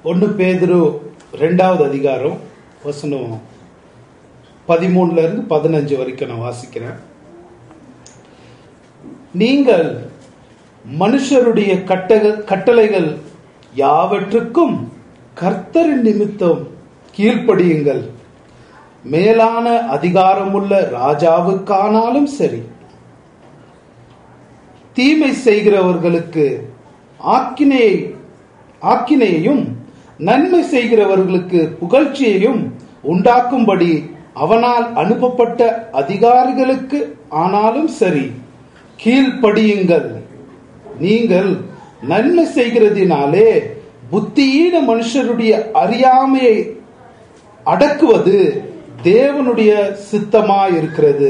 ஒன்று பேதுரு ரெண்டாவது அதிகாரம் வசனம் பதிமூணுல இருந்து பதினஞ்சு வரைக்கும் நான் வாசிக்கிறேன் நீங்கள் மனுஷருடைய கட்டக கட்டளைகள் யாவற்றுக்கும் கர்த்தரின் நிமித்தம் கீழ்ப்படியுங்கள் மேலான அதிகாரமுள்ள ராஜாவுக்கானாலும் சரி தீமை செய்கிறவர்களுக்கு ஆக்கினையை ஆக்கினையையும் நன்மை செய்கிறவர்களுக்கு புகழ்ச்சியையும் உண்டாக்கும்படி அவனால் அனுப்பப்பட்ட அதிகாரிகளுக்கு ஆனாலும் சரி கீழ்ப்படியுங்கள் நீங்கள் நன்மை செய்கிறதினாலே புத்தியீன மனுஷருடைய அறியாமையை அடக்குவது தேவனுடைய சித்தமாயிருக்கிறது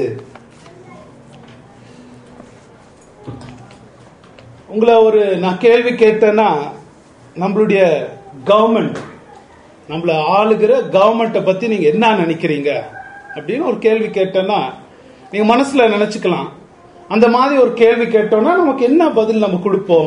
உங்களை ஒரு நான் கேள்வி கேட்டேன்னா நம்மளுடைய கவர்மெண்ட் நம்மள ஆளுகிற கவர்மெண்ட்டை பத்தி நீங்க என்ன நினைக்கிறீங்க அப்படின்னு ஒரு கேள்வி கேட்டேன்னா நீங்க மனசுல நினைச்சுக்கலாம் அந்த மாதிரி ஒரு கேள்வி கேட்டோம்னா நமக்கு என்ன பதில் நம்ம கொடுப்போம்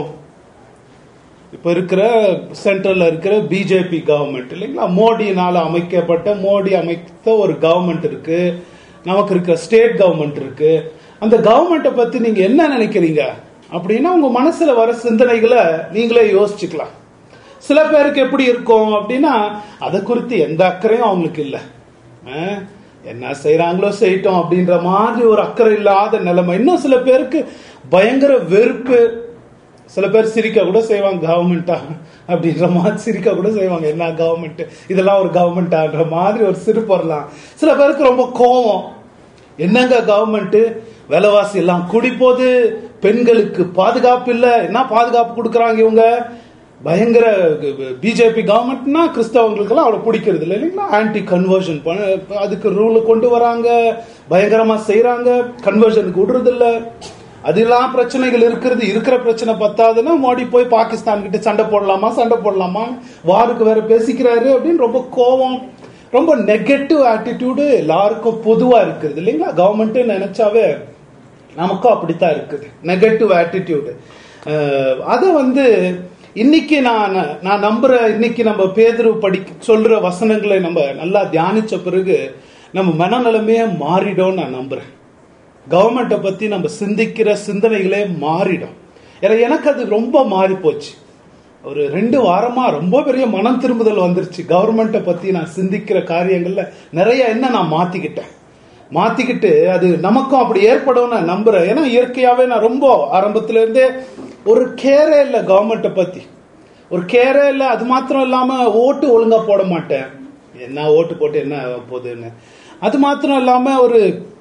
இப்ப இருக்கிற சென்ட்ரல்ல இருக்கிற பிஜேபி கவர்மெண்ட் இல்லைங்களா மோடியினால அமைக்கப்பட்ட மோடி அமைத்த ஒரு கவர்மெண்ட் இருக்கு நமக்கு இருக்கிற ஸ்டேட் கவர்மெண்ட் இருக்கு அந்த கவர்மெண்ட்டை பத்தி நீங்க என்ன நினைக்கிறீங்க அப்படின்னா உங்க மனசுல வர சிந்தனைகளை நீங்களே யோசிச்சுக்கலாம் சில பேருக்கு எப்படி இருக்கும் அப்படின்னா அதை குறித்து எந்த அக்கறையும் அவங்களுக்கு இல்லை அஹ், என்ன செய்யறாங்களோ செய்யட்டும் அப்படின்ற மாதிரி ஒரு அக்கறை இல்லாத நிலைமை இன்னும் சில பேருக்கு பயங்கர வெறுப்பு சில பேர் சிரிக்க கூட செய்வாங்க கவர்மெண்டா அப்படின்ற மாதிரி சிரிக்க கூட செய்வாங்க என்ன கவர்மெண்ட் இதெல்லாம் ஒரு கவர்மெண்டான்ற மாதிரி ஒரு சிரிப்பு வரலாம் சில பேருக்கு ரொம்ப கோவம் என்னங்க கவர்மெண்ட் விலைவாசி எல்லாம் கூடி போகுது பெண்களுக்கு பாதுகாப்பு இல்ல என்ன பாதுகாப்பு கொடுக்கறாங்க இவங்க பயங்கர பிஜேபி கவர்மெண்ட்னா கிறிஸ்தவங்களுக்கெல்லாம் அவ்வளவு பிடிக்கிறது இல்லை இல்லைங்களா ஆன்டி கன்வர்ஷன் அதுக்கு ரூல் கொண்டு வராங்க பயங்கரமா செய்யறாங்க கன்வர்ஷனுக்கு விடுறது இல்ல அதெல்லாம் பிரச்சனைகள் இருக்கிறது இருக்கிற பிரச்சனை பத்தாதுன்னா மோடி போய் பாகிஸ்தான் கிட்ட சண்டை போடலாமா சண்டை போடலாமா வாருக்கு வேற பேசிக்கிறாரு அப்படின்னு ரொம்ப கோவம் ரொம்ப நெகட்டிவ் ஆட்டிடியூடு எல்லாருக்கும் பொதுவா இருக்குது இல்லைங்களா கவர்மெண்ட் நினைச்சாவே நமக்கும் அப்படித்தான் இருக்குது நெகட்டிவ் ஆட்டிடியூடு அதை வந்து இன்னைக்கு நான் நான் நம்புற இன்னைக்கு நம்ம பேதுரு படி சொல்ற வசனங்களை நம்ம நல்லா தியானிச்ச பிறகு நம்ம மனநிலைமையே மாறிடும் நான் நம்புறேன் கவர்மெண்ட்டை பத்தி நம்ம சிந்திக்கிற சிந்தனைகளே மாறிடும் ஏன்னா எனக்கு அது ரொம்ப மாறி போச்சு ஒரு ரெண்டு வாரமா ரொம்ப பெரிய மனம் திரும்புதல் வந்துருச்சு கவர்மெண்ட்டை பத்தி நான் சிந்திக்கிற காரியங்கள்ல நிறைய என்ன நான் மாத்திக்கிட்டேன் மாத்திக்கிட்டு அது நமக்கும் அப்படி ஏற்படும் நான் நம்புறேன் ஏன்னா இயற்கையாவே நான் ரொம்ப ஆரம்பத்துல இருந்தே ஒரு கேரே இல்லை கவர்மெண்ட்டை பத்தி ஒரு கேரே இல்லை அது மாத்திரம் இல்லாம ஓட்டு ஒழுங்கா போட மாட்டேன் என்ன ஓட்டு போட்டு என்ன போகுதுன்னு அது மாத்திரம் இல்லாம ஒரு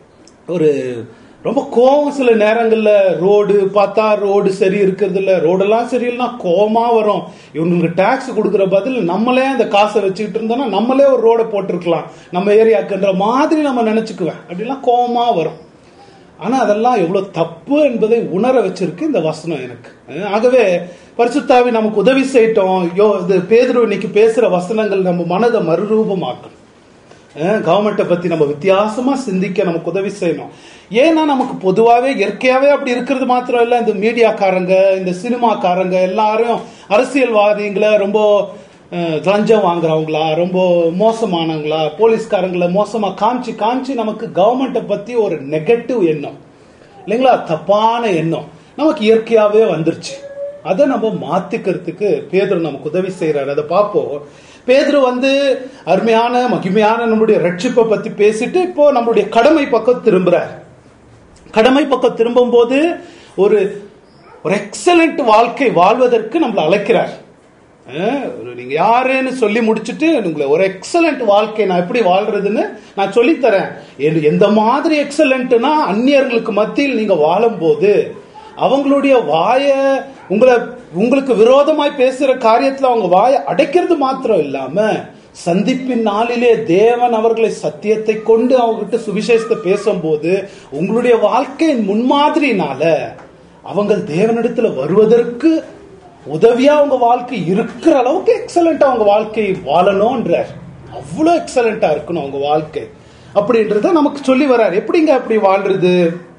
ஒரு ரொம்ப கோவம் சில நேரங்கள்ல ரோடு பார்த்தா ரோடு சரி இருக்கிறது இல்ல ரோடெல்லாம் சரியில்லைனா கோவமா வரும் இவங்களுக்கு டாக்ஸ் கொடுக்குற பதில் நம்மளே அந்த காசை வச்சுக்கிட்டு இருந்தோம்னா நம்மளே ஒரு ரோடை போட்டிருக்கலாம் நம்ம ஏரியாக்குன்ற மாதிரி நம்ம நினைச்சுக்குவேன் அப்படிலாம் கோவமா வரும் ஆனா அதெல்லாம் எவ்வளவு தப்பு என்பதை உணர வச்சிருக்கு இந்த வசனம் எனக்கு அஹ் ஆகவே பரிசுத்தாவி நமக்கு உதவி செய்யட்டும் யோ இது பேதுரு இன்னைக்கு பேசுற வசனங்கள் நம்ம மனதை மறுரூபமாக்கணும் கவர்மெண்ட்டை பத்தி நம்ம வித்தியாசமா சிந்திக்க நமக்கு உதவி செய்யணும் ஏன்னா நமக்கு பொதுவாகவே இயற்கையாவே அப்படி இருக்கிறது மாத்திரம் இல்ல இந்த மீடியாக்காரங்க இந்த சினிமாக்காரங்க எல்லாரும் அரசியல்வாதிகளை ரொம்ப அஹ், லஞ்சம் வாங்குறவங்களா ரொம்ப மோசமானவங்களா போலீஸ்காரங்களை மோசமா காமிச்சு காமிச்சு நமக்கு கவர்மெண்ட்டை பத்தி ஒரு நெகட்டிவ் எண்ணம் இல்லைங்களா தப்பான எண்ணம் நமக்கு இயற்கையாவே வந்துருச்சு அதை நம்ம மாத்திக்கிறதுக்கு பேதர் நமக்கு உதவி செய்யறாரு அதை பார்ப்போம் பேதுரு வந்து அருமையான மகிமையான நம்முடைய ரட்சிப்பை பத்தி பேசிட்டு இப்போ நம்மளுடைய கடமை பக்கம் திரும்புறார் கடமை பக்கம் திரும்பும் போது ஒரு ஒரு எக்ஸலண்ட் வாழ்க்கை வாழ்வதற்கு நம்மளை அழைக்கிறார் அஹ், ஒரு நீங்க யாருன்னு சொல்லி முடிச்சுட்டு உங்களை ஒரு எக்ஸலண்ட் வாழ்க்கை நான் எப்படி வாழ்றதுன்னு நான் சொல்லித்தரேன் எந்த- எந்த மாதிரி எக்ஸலண்ட்னா அந்நியர்களுக்கு மத்தியில் நீங்க வாழும்போது அவங்களுடைய வாய உங்களை உங்களுக்கு விரோதமாய் பேசுற காரியத்துல அவங்க வாயை அடைக்கிறது மாத்திரம் இல்லாம சந்திப்பின் நாளிலே தேவன் அவர்களை சத்தியத்தை கொண்டு அவங்ககிட்ட சுவிசேஷத்தை பேசும்போது உங்களுடைய வாழ்க்கையின் முன்மாதிரினால அவங்க தேவனிடத்துல வருவதற்கு உதவியா அவங்க வாழ்க்கை இருக்கிற அளவுக்கு எக்ஸலண்டா அவங்க வாழ்க்கை வாழணும்ன்றார் அவ்வளோ எக்ஸலண்டா இருக்கணும் அவங்க வாழ்க்கை அப்படின்றத நமக்கு சொல்லி வர்றார் எப்படிங்க அப்படி வாழ்றது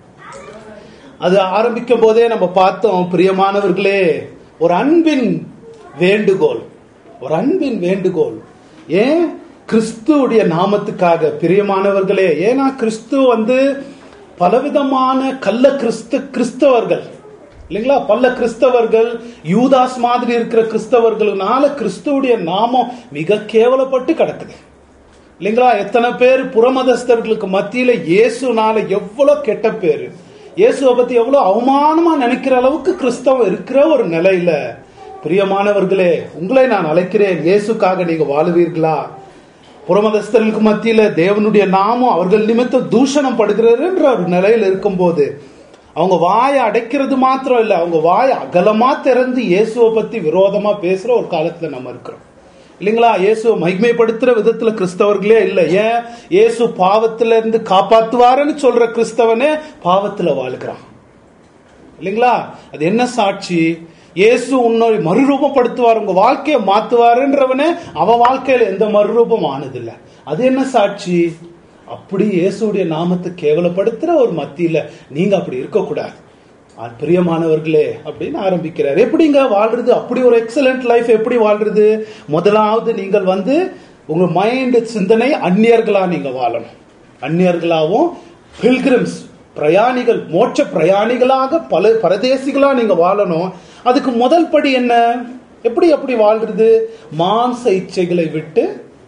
அது ஆரம்பிக்கும் போதே நம்ம பார்த்தோம் பிரியமானவர்களே ஒரு அன்பின் வேண்டுகோள் ஒரு அன்பின் வேண்டுகோள் ஏன் கிறிஸ்துவுடைய நாமத்துக்காக பிரியமானவர்களே ஏன்னா கிறிஸ்து வந்து பலவிதமான கள்ள கிறிஸ்து கிறிஸ்தவர்கள் இல்லைங்களா பல கிறிஸ்தவர்கள் யூதாஸ் மாதிரி இருக்கிற கிறிஸ்தவர்கள்னால கிறிஸ்துவுடைய நாமம் மிக கேவலப்பட்டு கிடக்குது இல்லைங்களா எத்தனை பேர் புறமதஸ்தர்களுக்கு மத்தியில இயேசுனால எவ்வளவு கெட்ட பேரு இயேசுவை பத்தி எவ்வளவு அவமானமா நினைக்கிற அளவுக்கு கிறிஸ்தவம் இருக்கிற ஒரு நிலையில பிரியமானவர்களே உங்களை நான் அழைக்கிறேன் இயேசுக்காக நீங்க வாழுவீர்களா புறமதஸ்தர்களுக்கு மத்தியில தேவனுடைய நாமம் அவர்கள் நிமித்தம் தூஷணம் படுகிறன்ற ஒரு நிலையில இருக்கும்போது அவங்க வாயை அடைக்கிறது மாத்திரம் இல்ல அவங்க வாயை அகலமா திறந்து இயேசுவை பத்தி விரோதமா பேசுற ஒரு காலத்துல நம்ம இருக்கிறோம் இல்லைங்களா இயேசுவை மகிமைப்படுத்துற விதத்துல கிறிஸ்தவர்களே இல்ல ஏன் இயேசு பாவத்துல இருந்து காப்பாத்துவாருன்னு சொல்ற கிறிஸ்தவனே பாவத்துல வாழ்கிறான் இல்லைங்களா அது என்ன சாட்சி இயேசு உன்னை மறுரூபப்படுத்துவார் உங்க வாழ்க்கையை மாத்துவாருன்றவனே அவன் வாழ்க்கையில எந்த மறுரூபம் ஆனதில்லை அது என்ன சாட்சி அப்படி இயேசுடைய நாமத்தை கேவலப்படுத்துற ஒரு மத்தியில நீங்க அப்படி இருக்கக்கூடாது அது பிரியமானவர்களே அப்படின்னு ஆரம்பிக்கிறார் எப்படிங்க வாழ்றது அப்படி ஒரு எக்ஸலண்ட் லைஃப் எப்படி வாழ்றது முதலாவது நீங்கள் வந்து உங்க மைண்ட் சிந்தனை அந்நியர்களா நீங்க வாழணும் அந்நியர்களாவும் பில்கிரிம்ஸ் பிரயாணிகள் மோட்ச பிரயாணிகளாக பல பரதேசிகளா நீங்க வாழணும் அதுக்கு முதல் படி என்ன எப்படி எப்படி வாழ்றது மாம்ச இச்சைகளை விட்டு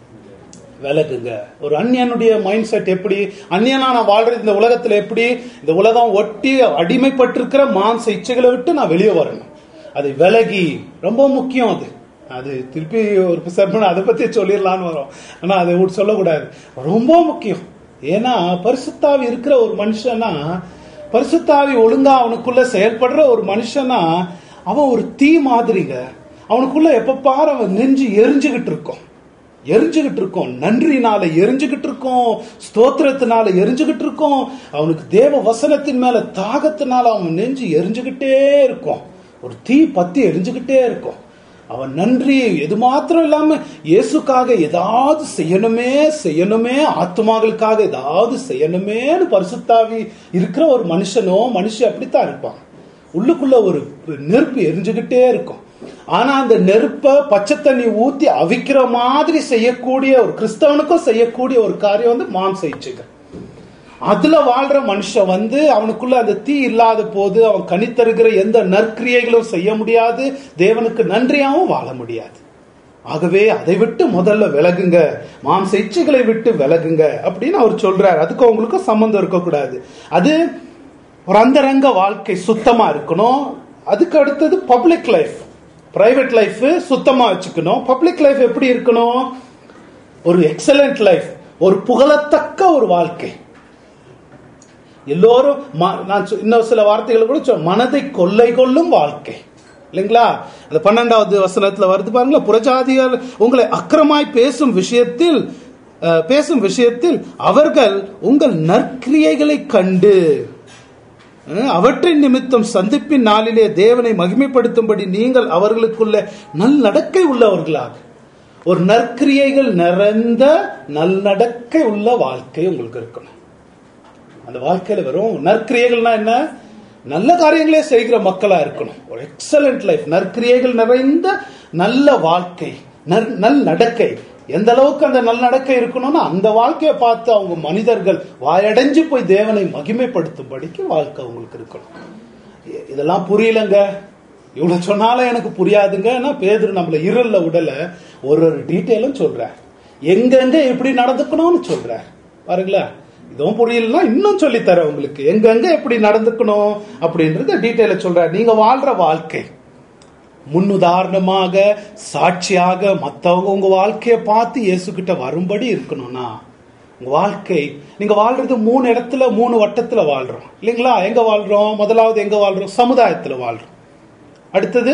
விலகுங்க ஒரு அந்நியனுடைய மைண்ட் செட் எப்படி அந்நியனா நான் வாழ்றது இந்த உலகத்துல எப்படி இந்த உலகம் ஒட்டி அடிமைப்பட்டிருக்கிற மாம்ச இச்சைகளை விட்டு நான் வெளியே வரணும் அது விலகி ரொம்ப முக்கியம் அது அது திருப்பி ஒரு சர்மன் அதை பத்தி சொல்லிடலான்னு வரும் ஆனா அதை சொல்லக்கூடாது ரொம்ப முக்கியம் ஏன்னா பரிசுத்தாவி இருக்கிற ஒரு மனுஷனா பரிசுத்தாவி ஒழுங்கா அவனுக்குள்ள செயல்படுற ஒரு மனுஷனா அவன் ஒரு தீ மாதிரிங்க அவனுக்குள்ள எப்ப பாரு அவன் நெஞ்சு எரிஞ்சுகிட்டு இருக்கும் எரிஞ்சுகிட்டு இருக்கோம் நன்றினால எரிஞ்சுகிட்டு இருக்கோம் ஸ்தோத்திரத்தினால எரிஞ்சுகிட்டு இருக்கோம் அவனுக்கு தேவ வசனத்தின் மேல தாகத்தினால அவன் நெஞ்சு எரிஞ்சுகிட்டே இருக்கும் ஒரு தீ பத்தி எரிஞ்சுகிட்டே இருக்கும் அவன் நன்றி எது மாத்திரம் இல்லாம இயேசுக்காக ஏதாவது செய்யணுமே செய்யணுமே ஆத்மாக்களுக்காக ஏதாவது செய்யணுமேன்னு பரிசுத்தாவி இருக்கிற ஒரு மனுஷனோ மனுஷன் அப்படித்தான் இருப்பான் உள்ளுக்குள்ள ஒரு நெருப்பு எரிஞ்சுகிட்டே இருக்கும் ஆனா அந்த நெருப்ப பச்சை தண்ணி ஊத்தி அவிக்கிற மாதிரி செய்யக்கூடிய ஒரு கிறிஸ்தவனுக்கும் செய்யக்கூடிய ஒரு காரியம் வந்து மாம்ச இச்சைகள் அதுல வாழ்ற மனுஷன் வந்து அவனுக்குள்ள அந்த தீ இல்லாத போது அவன் கனித்தருகிற எந்த நற்கிரியைகளும் செய்ய முடியாது தேவனுக்கு நன்றியாவும் வாழ முடியாது ஆகவே அதை விட்டு முதல்ல விலகுங்க மாம்ச இச்சைகளை விட்டு விலகுங்க அப்படின்னு அவர் சொல்றாரு அதுக்கு அவங்களுக்கும் சம்பந்தம் இருக்கக்கூடாது அது ஒரு அந்தரங்க வாழ்க்கை சுத்தமா இருக்கணும் அதுக்கு அடுத்தது பப்ளிக் லைஃப் பிரைவேட் லைஃப் சுத்தமா வச்சுக்கணும் பப்ளிக் லைஃப் எப்படி இருக்கணும் ஒரு எக்ஸலண்ட் லைஃப் ஒரு புகழத்தக்க ஒரு வாழ்க்கை எல்லோரும் நான் இன்னும் சில வார்த்தைகள் கூட சொல் மனதை கொள்ளை கொள்ளும் வாழ்க்கை இல்லைங்களா அந்த பன்னெண்டாவது வசனத்துல வருது பாருங்களா புறஜாதிகள் உங்களை அக்கிரமாய் பேசும் விஷயத்தில் பேசும் விஷயத்தில் அவர்கள் உங்கள் நற்கிரியைகளை கண்டு அவற்றின் நிமித்தம் சந்திப்பின் நாளிலே தேவனை மகிமைப்படுத்தும்படி நீங்கள் அவர்களுக்குள்ள நல்நடக்கை உள்ளவர்களாக ஒரு நற்கிரியைகள் நிறைந்த நல்நடக்கை உள்ள வாழ்க்கை உங்களுக்கு இருக்கணும் அந்த வாழ்க்கையில வெறும் நற்கிரியைகள்னா என்ன நல்ல காரியங்களே செய்கிற மக்களா இருக்கணும் ஒரு எக்ஸலண்ட் லைஃப் நற்கிரியைகள் நிறைந்த நல்ல வாழ்க்கை நல் நடக்கை எந்த அளவுக்கு அந்த நல்லடக்கை இருக்கணும்னா அந்த வாழ்க்கையை பார்த்து அவங்க மனிதர்கள் வாயடைஞ்சு போய் தேவனை மகிமைப்படுத்தும்படிக்கு வாழ்க்கை அவங்களுக்கு இருக்கணும் இதெல்லாம் புரியலங்க இவ்வளவு சொன்னாலும் எனக்கு புரியாதுங்க பேதர் நம்மள இருள உடல ஒரு ஒரு டீட்டெயிலும் சொல்றார் எங்கெங்க எப்படி நடந்துக்கணும்னு சொல்றார் பாருங்களா இதுவும் புரியலன்னா இன்னும் சொல்லித்தர உங்களுக்கு எங்கெங்க எப்படி நடந்துக்கணும் அப்படின்றத டீட்டெயில சொல்றார் நீங்க வாழ்ற வாழ்க்கை முன்னுதாரணமாக சாட்சியாக மற்றவங்க உங்க வாழ்க்கையை பார்த்து இயேசு கிட்ட வரும்படி இருக்கணும்னா உங்க வாழ்க்கை நீங்க வாழ்றது மூணு இடத்துல மூணு வட்டத்துல வாழ்றோம் இல்லைங்களா எங்க வாழ்றோம் முதலாவது எங்க வாழ்றோம் சமுதாயத்துல வாழ்றோம் அடுத்தது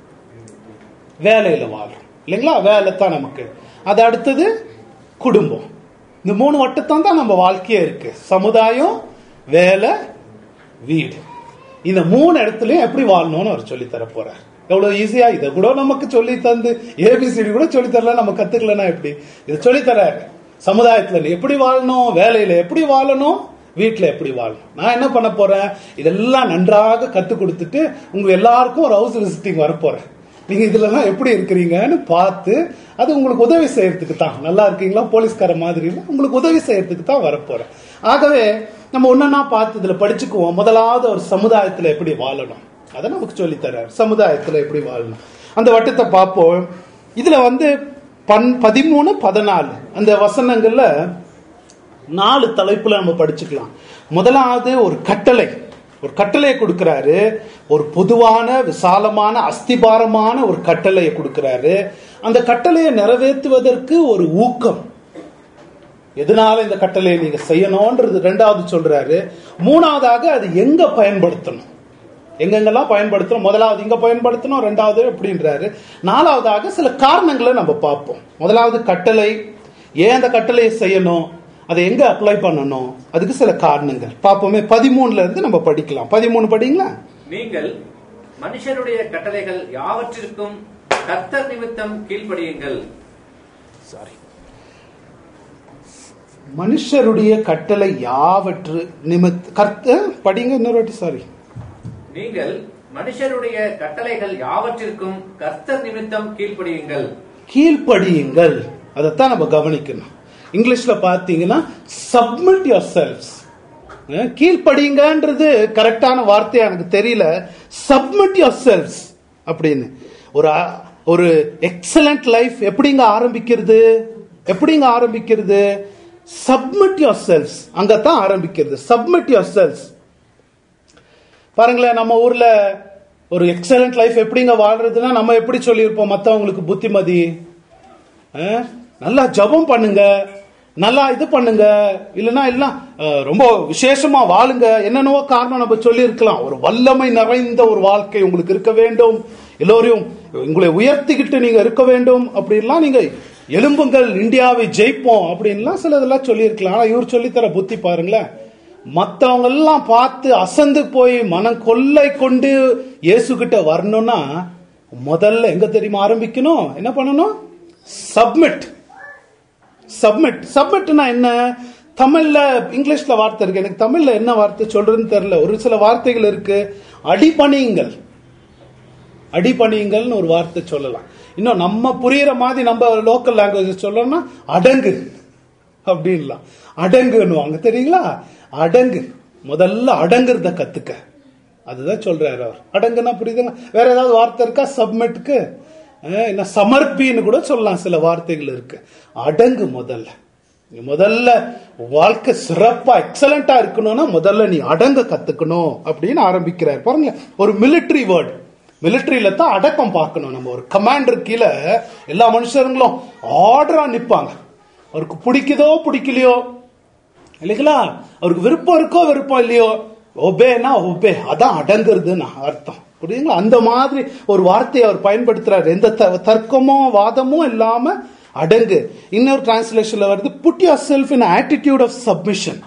வேலையில வாழ்றோம் இல்லைங்களா வேலை தான் நமக்கு அது அடுத்தது குடும்பம் இந்த மூணு வட்டத்தான் தான் நம்ம வாழ்க்கையே இருக்கு சமுதாயம் வேலை வீடு இந்த மூணு இடத்துலயும் எப்படி வாழணும்னு அவர் சொல்லி தர போறார் எவ்வளவு ஈஸியா இதை கூட நமக்கு சொல்லி தந்து ஏபிசிடி கூட சொல்லி தரல நம்ம கத்துக்கலன்னா எப்படி இதை சொல்லி தர சமுதாயத்துல எப்படி வாழணும் வேலையில எப்படி வாழணும் வீட்டுல எப்படி வாழணும் நான் என்ன பண்ண போறேன் இதெல்லாம் நன்றாக கத்து கொடுத்துட்டு உங்க எல்லாருக்கும் ஒரு ஹவுஸ் விசிட்டிங் வர போறேன் நீங்க இதுலலாம் எப்படி இருக்கிறீங்கன்னு பார்த்து அது உங்களுக்கு உதவி செய்யறதுக்கு தான் நல்லா இருக்கீங்களா போலீஸ்கார மாதிரி இல்ல உங்களுக்கு உதவி செய்யறதுக்கு தான் வரப்போறேன் ஆகவே நம்ம ஒன்னொன்னா பார்த்து இதுல படிச்சுக்குவோம் முதலாவது ஒரு சமுதாயத்துல எப்படி வாழணும் அதை நமக்கு சொல்லித் தர்றாரு சமுதாயத்துல எப்படி வாழணும் அந்த வட்டத்தை பார்ப்போம் இதுல வந்து பன் பதிமூணு பதினாலு அந்த வசனங்கள்ல நாலு தலைப்புல நம்ம படிச்சுக்கலாம் முதலாவது ஒரு கட்டளை ஒரு கட்டளையை கொடுக்கிறாரு ஒரு பொதுவான விசாலமான அஸ்திபாரமான ஒரு கட்டளையை கொடுக்கிறாரு அந்த கட்டளையை நிறைவேற்றுவதற்கு ஒரு ஊக்கம் எதனால இந்த கட்டளையை நீங்க செய்யணும்ன்றது ரெண்டாவது சொல்றாரு மூணாவதாக அது எங்க பயன்படுத்தணும் எங்கெங்கெல்லாம் பயன்படுத்தணும் முதலாவது இங்க பயன்படுத்தணும் ரெண்டாவது அப்படின்றாரு நாலாவதாக சில காரணங்களை நம்ம பார்ப்போம் முதலாவது கட்டளை ஏன் அந்த கட்டளையை செய்யணும் அதை எங்க அப்ளை பண்ணணும் அதுக்கு சில காரணங்கள் பார்ப்போமே பதிமூணுல இருந்து நம்ம படிக்கலாம் பதிமூணு படிங்களா நீங்கள் மனுஷருடைய கட்டளைகள் யாவற்றிற்கும் கர்த்தர் நிமித்தம் கீழ்ப்படியுங்கள் சாரி மனுஷருடைய கட்டளை யாவற்று நிமித் கர்த்த படிங்க இன்னொரு வாட்டி சாரி நீங்கள் மனுஷருடைய கட்டளைகள் யாவற்றிற்கும் கர்த்தர் நிமித்தம் கீழ்ப்படியுங்கள் கீழ்ப்படியுங்கள் அதைத்தான் நம்ம கவனிக்கணும் இங்கிலீஷ்ல பார்த்தீங்கன்னா சப்மிட் யோர் செல்ஸ் கீழ்ப்படியுங்கன்றது கரெக்டான வார்த்தையா எனக்கு தெரியல சப்மிட் யோர் செல்ஸ் அப்படின்னு ஒரு அ- ஒரு எக்ஸலண்ட் லைஃப் எப்படிங்க ஆரம்பிக்கிறது எப்படிங்க ஆரம்பிக்கிறது சப்மிட் யோர் செல்ஸ் அங்கதான் ஆரம்பிக்கிறது சப்மிட் யோர் செல்ஸ் பாருங்களேன் நம்ம ஊர்ல ஒரு எக்ஸலண்ட் லைஃப் எப்படிங்க வாழ்றதுன்னா நம்ம எப்படி சொல்லியிருப்போம் மத்தவங்களுக்கு புத்திமதி அஹ், நல்லா ஜெபம் பண்ணுங்க நல்லா இது பண்ணுங்க இல்லைன்னா இல்ல அஹ், ரொம்ப விசேஷமா வாழுங்க என்னென்னவோ காரணம் நம்ம சொல்லி இருக்கலாம் ஒரு வல்லமை நிறைந்த ஒரு வாழ்க்கை உங்களுக்கு இருக்க வேண்டும் எல்லோரையும் உங்களை உயர்த்திக்கிட்டு நீங்க இருக்க வேண்டும் அப்படின்லாம் நீங்க எலும்புங்கள் இந்தியாவை ஜெயிப்போம் அப்படின்லாம் சிலதெல்லாம் சொல்லியிருக்கலாம் ஆனா இவர் சொல்லித்தர புத்தி பாருங்களேன் மத்தவங்க எல்லாம் பார்த்து அசந்து போய் மனம் கொள்ளை கொண்டு இயேசு கிட்ட வரணும்னா முதல்ல எங்க தெரியுமா ஆரம்பிக்கணும் என்ன பண்ணணும் சப்மிட் சப்மிட் சப்மிட்னா என்ன தமிழ்ல இங்கிலீஷ்ல வார்த்தை இருக்கு எனக்கு தமிழ்ல என்ன வார்த்தை சொல்றதுன்னு தெரியல ஒரு சில வார்த்தைகள் இருக்கு அடிபணியுங்கள் அடிபணியுங்கள்னு ஒரு வார்த்தை சொல்லலாம் இன்னும் நம்ம புரியுற மாதிரி நம்ம லோக்கல் லாங்குவேஜ் சொல்லணும்னா அடங்கு அப்படின்லாம் அடங்குன்னுவாங்க தெரியுங்களா அடங்கு முதல்ல அடங்குறத கத்துக்க அதுதான் சொல்றாரு அவர் அடங்குனா புரியுதுங்களா வேற ஏதாவது வார்த்தை இருக்கா சப்மிட்க்கு என்ன சமர்ப்பின்னு கூட சொல்லலாம் சில வார்த்தைகள் இருக்கு அடங்கு முதல்ல நீ முதல்ல வாழ்க்கை சிறப்பா எக்ஸலண்டா இருக்கணும்னா முதல்ல நீ அடங்க கத்துக்கணும் அப்படின்னு ஆரம்பிக்கிறார் பாருங்க ஒரு மிலிட்டரி வேர்டு மிலிட்டரியில தான் அடக்கம் பார்க்கணும் நம்ம ஒரு கமாண்டர் கீழே எல்லா மனுஷருங்களும் ஆர்டரா நிப்பாங்க அவருக்கு பிடிக்குதோ பிடிக்கலையோ இல்லைங்களா அவருக்கு விருப்பம் இருக்கோ விருப்பம் இல்லையோ ஒபேனா ஒபே அதான் அடங்குறதுன்னு அர்த்தம் புரியுதுங்களா அந்த மாதிரி ஒரு வார்த்தையை அவர் பயன்படுத்துறாரு எந்த த- தர்க்கமோ வாதமோ இல்லாம அடங்கு இன்னொரு டிரான்ஸ்லேஷன்ல வருது put yourself in attitude of submission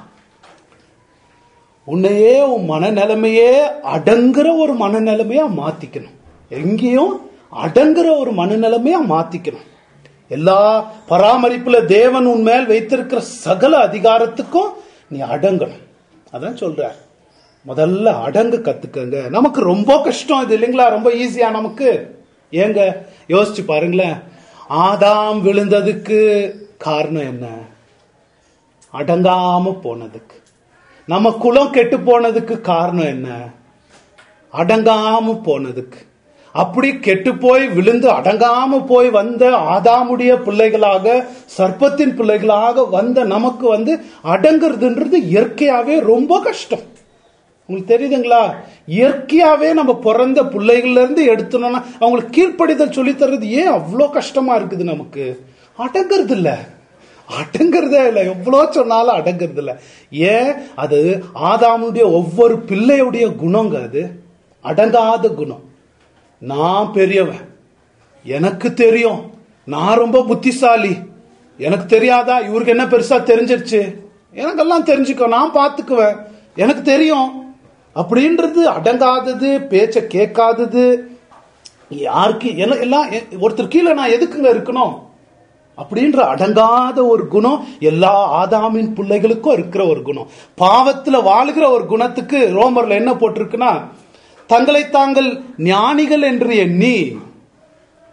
உன்னையே உன் மனநிலைமையே அடங்குற ஒரு மனநிலைமையா மாத்திக்கணும் எங்கேயும் அடங்குற ஒரு மனநிலைமையா மாத்திக்கணும் எல்லா பராமரிப்புல தேவன் உன் மேல் வைத்திருக்கிற சகல அதிகாரத்துக்கும் நீ அடங்கணும் அதான் சொல்றார் முதல்ல அடங்க கத்துக்கங்க நமக்கு ரொம்ப கஷ்டம் இது இல்லைங்களா ரொம்ப ஈஸியா நமக்கு ஏங்க யோசிச்சு பாருங்களேன் ஆதாம் விழுந்ததுக்கு காரணம் என்ன அடங்காம போனதுக்கு நம்ம குலம் கெட்டு போனதுக்கு காரணம் என்ன அடங்காம போனதுக்கு அப்படி கெட்டு போய் விழுந்து அடங்காம போய் வந்த ஆதாமுடைய பிள்ளைகளாக சர்ப்பத்தின் பிள்ளைகளாக வந்த நமக்கு வந்து அடங்குறதுன்றது இயற்கையாவே ரொம்ப கஷ்டம் உங்களுக்கு தெரியுதுங்களா இயற்கையாவே நம்ம பிறந்த பிள்ளைகள்ல இருந்து எடுத்தோம்னா அவங்களுக்கு கீழ்ப்படிதல் சொல்லி தர்றது ஏன் அவ்வளோ கஷ்டமா இருக்குது நமக்கு அடங்குறது இல்ல அடங்குறதே இல்லை எவ்வளோ சொன்னாலும் அடங்குறது இல்ல ஏன் அது ஆதாமுடைய ஒவ்வொரு பிள்ளையுடைய குணங்க அது அடங்காத குணம் நான் பெரியவன் எனக்கு தெரியும் நான் ரொம்ப புத்திசாலி எனக்கு தெரியாதா இவருக்கு என்ன பெருசா தெரிஞ்சிருச்சு எனக்கெல்லாம் தெரிஞ்சுக்கோ நான் பார்த்துக்குவேன் எனக்கு தெரியும் அப்படின்றது அடங்காதது பேச்ச கேட்காதது யாருக்கு என்ன எல்லாம் எ- ஒருத்தர் கீழே நான் எதுக்குங்க இருக்கணும் அப்படின்ற அடங்காத ஒரு குணம் எல்லா ஆதாமின் பிள்ளைகளுக்கும் இருக்கிற ஒரு குணம் பாவத்துல வாழுகிற ஒரு குணத்துக்கு ரோமர்ல என்ன போட்டிருக்குன்னா தங்களை தாங்கள் ஞானிகள் என்று எண்ணி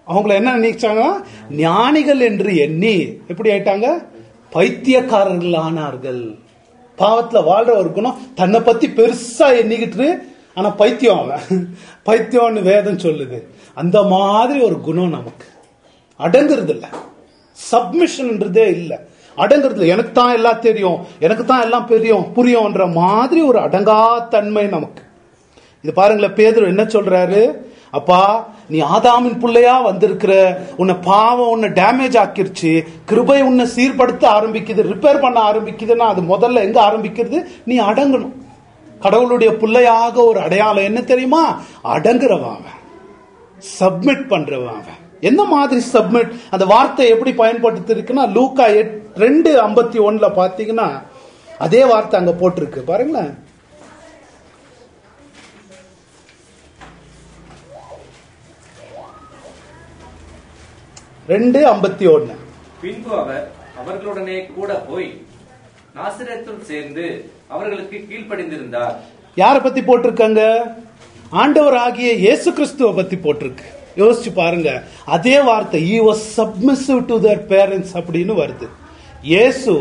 அவங்கள என்ன நினைச்சாங்க ஞானிகள் என்று எண்ணி எப்படி ஆயிட்டாங்க பைத்தியக்காரர்கள் ஆனார்கள் பாவத்துல வாழ்ற ஒரு குணம் தன்னை பத்தி பெருசா எண்ணிக்கிட்டு ஆனா பைத்தியம் அவன் பைத்தியம்னு வேதம் சொல்லுது அந்த மாதிரி ஒரு குணம் நமக்கு அடங்குறது இல்ல சப்மிஷன்ன்றதே இல்ல அடங்குறது இல்ல எனக்கு தான் எல்லாம் தெரியும் எனக்கு தான் எல்லாம் தெரியும் புரியும்ன்ற மாதிரி ஒரு அடங்காத்தன்மை நமக்கு இது பாருங்களேன் பேதுரு என்ன சொல்றாரு அப்பா நீ ஆதாமின் பிள்ளையா வந்திருக்கிற உன்னை பாவம் உன்னை டேமேஜ் ஆக்கிருச்சு கிருபை உன்னை சீர்படுத்த ஆரம்பிக்குது ரிப்பேர் பண்ண ஆரம்பிக்குதுன்னா அது முதல்ல எங்க ஆரம்பிக்கிறது நீ அடங்கணும் கடவுளுடைய பிள்ளையாக ஒரு அடையாளம் என்ன தெரியுமா அடங்குறவன் அவன் சப்மிட் பண்றவன் அவன் என்ன மாதிரி சப்மிட் அந்த வார்த்தை எப்படி பயன்படுத்தி இருக்குன்னா லூக்கா எட் ரெண்டு ஐம்பத்தி ஒன்னுல பாத்தீங்கன்னா அதே வார்த்தை அங்க போட்டிருக்கு பாருங்களேன் ரெண்டு ஐம்பத்தி ஒன்னு பின்பு அவர் அவர்களுடனே கூட போய் நாசிரத்துள் சேர்ந்து அவர்களுக்கு கீழ்ப்படிந்திருந்தார் யார பத்தி போட்டிருக்காங்க ஆண்டவர் ஆகிய இயேசு கிறிஸ்துவ பத்தி போட்டிருக்கு யோசிச்சு பாருங்க அதே வார்த்தை he was submissive to their parents அப்படின்னு வருது இயேசு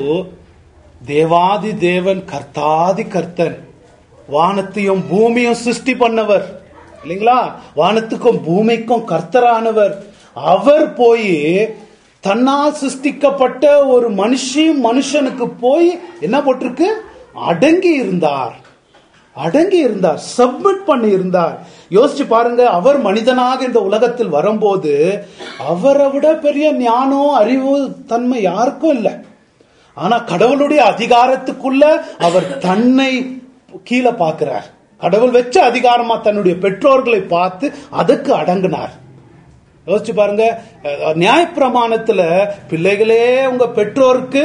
தேவாதி தேவன் கர்த்தாதி கர்த்தன் வானத்தையும் பூமியும் சிருஷ்டி பண்ணவர் இல்லைங்களா வானத்துக்கும் பூமிக்கும் கர்த்தரானவர் அவர் போய் தன்னால் சிருஷ்டிக்கப்பட்ட ஒரு மனுஷி மனுஷனுக்கு போய் என்ன போட்டிருக்கு அடங்கி இருந்தார் அடங்கி இருந்தார் சப்மிட் பண்ணி இருந்தார் யோசிச்சு பாருங்க அவர் மனிதனாக இந்த உலகத்தில் வரும்போது அவரை விட பெரிய ஞானம் அறிவு தன்மை யாருக்கும் இல்லை ஆனா கடவுளுடைய அதிகாரத்துக்குள்ள அவர் தன்னை கீழே பார்க்கிறார் கடவுள் வச்ச அதிகாரமா தன்னுடைய பெற்றோர்களை பார்த்து அதுக்கு அடங்கினார் யோசிச்சு பாருங்க அஹ், நியாயப்பிரமாணத்துல பிள்ளைகளே உங்க பெற்றோருக்கு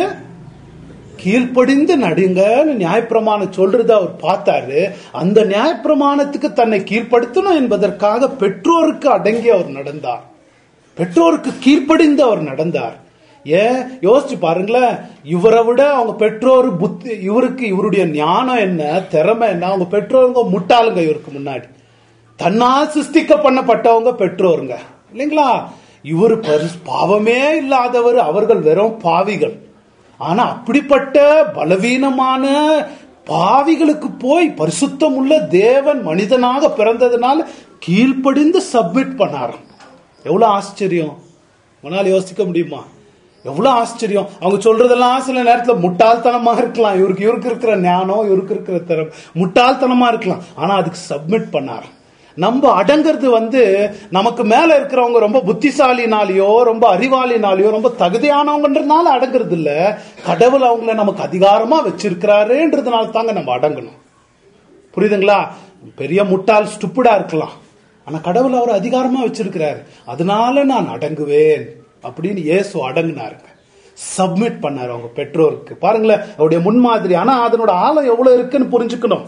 கீழ்ப்படிந்து நடுங்கன்னு நியாயப்பிரமாணம் சொல்றத அவர் பார்த்தாரு அந்த நியாயப்பிரமாணத்துக்கு தன்னை கீழ்ப்படுத்தணும் என்பதற்காக பெற்றோருக்கு அடங்கி அவர் நடந்தார் பெற்றோருக்கு கீழ்ப்படிந்து அவர் நடந்தார் ஏன் யோசிச்சு பாருங்களேன் இவரை விட அவங்க பெற்றோர் புத்தி இவருக்கு இவருடைய ஞானம் என்ன திறமை என்ன அவங்க பெற்றோருங்க முட்டாளுங்க இவருக்கு முன்னாடி தன்னால் சிருஷ்டிக்க பண்ணப்பட்டவங்க பெற்றோருங்க இல்லைங்களா இவர் பரிசு பாவமே இல்லாதவர் அவர்கள் வெறும் பாவிகள் ஆனா அப்படிப்பட்ட பலவீனமான பாவிகளுக்கு போய் பரிசுத்தம் உள்ள தேவன் மனிதனாக பிறந்ததுனால கீழ்ப்படிந்து சப்மிட் பண்ணாராம் எவ்வளவு ஆச்சரியம் உன்னால யோசிக்க முடியுமா எவ்வளவு ஆச்சரியம் அவங்க சொல்றதெல்லாம் சில நேரத்துல முட்டாள்தனமா இருக்கலாம் இவருக்கு இவருக்கு இருக்கிற ஞானம் இவருக்கு இருக்கிற திறம் முட்டாள்தனமா இருக்கலாம் ஆனா அதுக்கு சப்மிட் பண்ணாராம் நம்ம அடங்கிறது வந்து நமக்கு மேல இருக்கிறவங்க ரொம்ப புத்திசாலினாலேயோ ரொம்ப அறிவாளினாலேயோ ரொம்ப தகுதியானவங்கன்றதுனால அடங்குறது இல்ல கடவுள் அவங்கள நமக்கு அதிகாரமா வச்சிருக்கிறாருன்றதுனால தாங்க நம்ம அடங்கணும் புரியுதுங்களா பெரிய முட்டாள் ஸ்டுப்பிடா இருக்கலாம் ஆனா கடவுள் அவர் அதிகாரமா வச்சிருக்கிறாரு அதனால நான் அடங்குவேன் அப்படின்னு இயேசு அடங்குனாருங்க சப்மிட் பண்ணாரு அவங்க பெற்றோருக்கு பாருங்களேன் அவருடைய முன்மாதிரி ஆனா அதனோட ஆழம் எவ்வளவு இருக்குன்னு புரிஞ்சுக்கணும்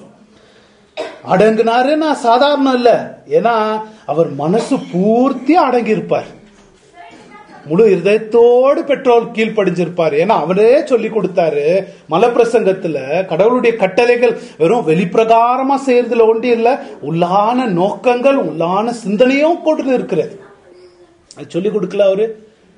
அடங்குனாருன்னா சாதாரணம் இல்ல ஏன்னா அவர் மனசு பூர்த்தியா அடங்கி இருப்பார் முழு இருதயத்தோடு பெற்றோர் கீழ்ப்படிஞ்சிருப்பார் ஏன்னா அவரே சொல்லி கொடுத்தாரு மலப்பிரசங்கத்துல கடவுளுடைய கட்டளைகள் வெறும் வெளிப்பிரகாரமா செய்யறதுல ஒண்டி இல்ல உள்ளான நோக்கங்கள் உள்ளான சிந்தனையும் கொண்டு இருக்கிறது அது சொல்லி கொடுக்கல அவரு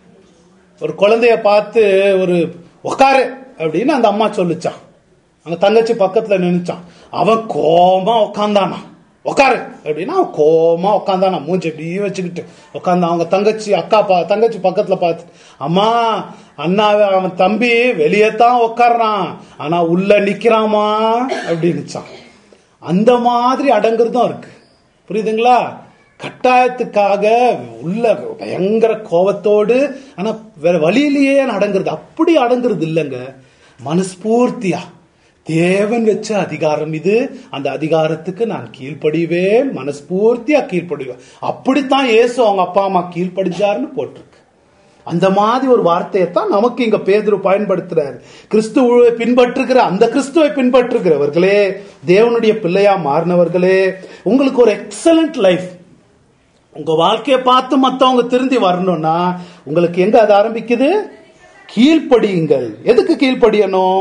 ஒரு குழந்தைய பார்த்து ஒரு உக்காரு அப்படின்னு அந்த அம்மா சொல்லுச்சான் அந்த தங்கச்சி பக்கத்துல நினைச்சான் அவன் கோமா உக்காந்தானா உக்காரு அப்படின்னா அவன் கோமா உக்காந்தானா மூஞ்சி இப்படி வச்சுக்கிட்டு உட்காந்தான் அவங்க தங்கச்சி அக்கா பா தங்கச்சி பக்கத்துல பார்த்து அம்மா அண்ணா அவன் தம்பி வெளியே தான் உட்கார்றான் ஆனா உள்ள நிக்கிறாமா அப்படின்னுச்சான் அந்த மாதிரி அடங்குறதும் இருக்கு புரியுதுங்களா கட்டாயத்துக்காக உள்ள பயங்கர கோபத்தோடு ஆனா வேற வழியிலேயே அடங்குறது அப்படி அடங்குறது இல்லைங்க மனஸ்பூர்த்தியா தேவன் வச்ச அதிகாரம் இது அந்த அதிகாரத்துக்கு நான் கீழ்ப்படிவேன் மனஸ்பூர்த்தியா கீழ்ப்படிவேன் அப்படித்தான் இயேசு அவங்க அப்பா அம்மா கீழ்ப்படிஞ்சாருன்னு போட்டிருக்கு அந்த மாதிரி ஒரு வார்த்தையை தான் நமக்கு இங்க பேதுரு பயன்படுத்துறாரு கிறிஸ்துவை பின்பற்றுகிற அந்த கிறிஸ்துவை பின்பற்றுகிறவர்களே தேவனுடைய பிள்ளையா மாறினவர்களே உங்களுக்கு ஒரு எக்ஸலண்ட் லைஃப் உங்க வாழ்க்கையை பார்த்து மத்தவங்க திருந்தி வரணும்னா உங்களுக்கு எங்க அது ஆரம்பிக்குது கீழ்ப்படியுங்கள் எதுக்கு கீழ்ப்படியணும்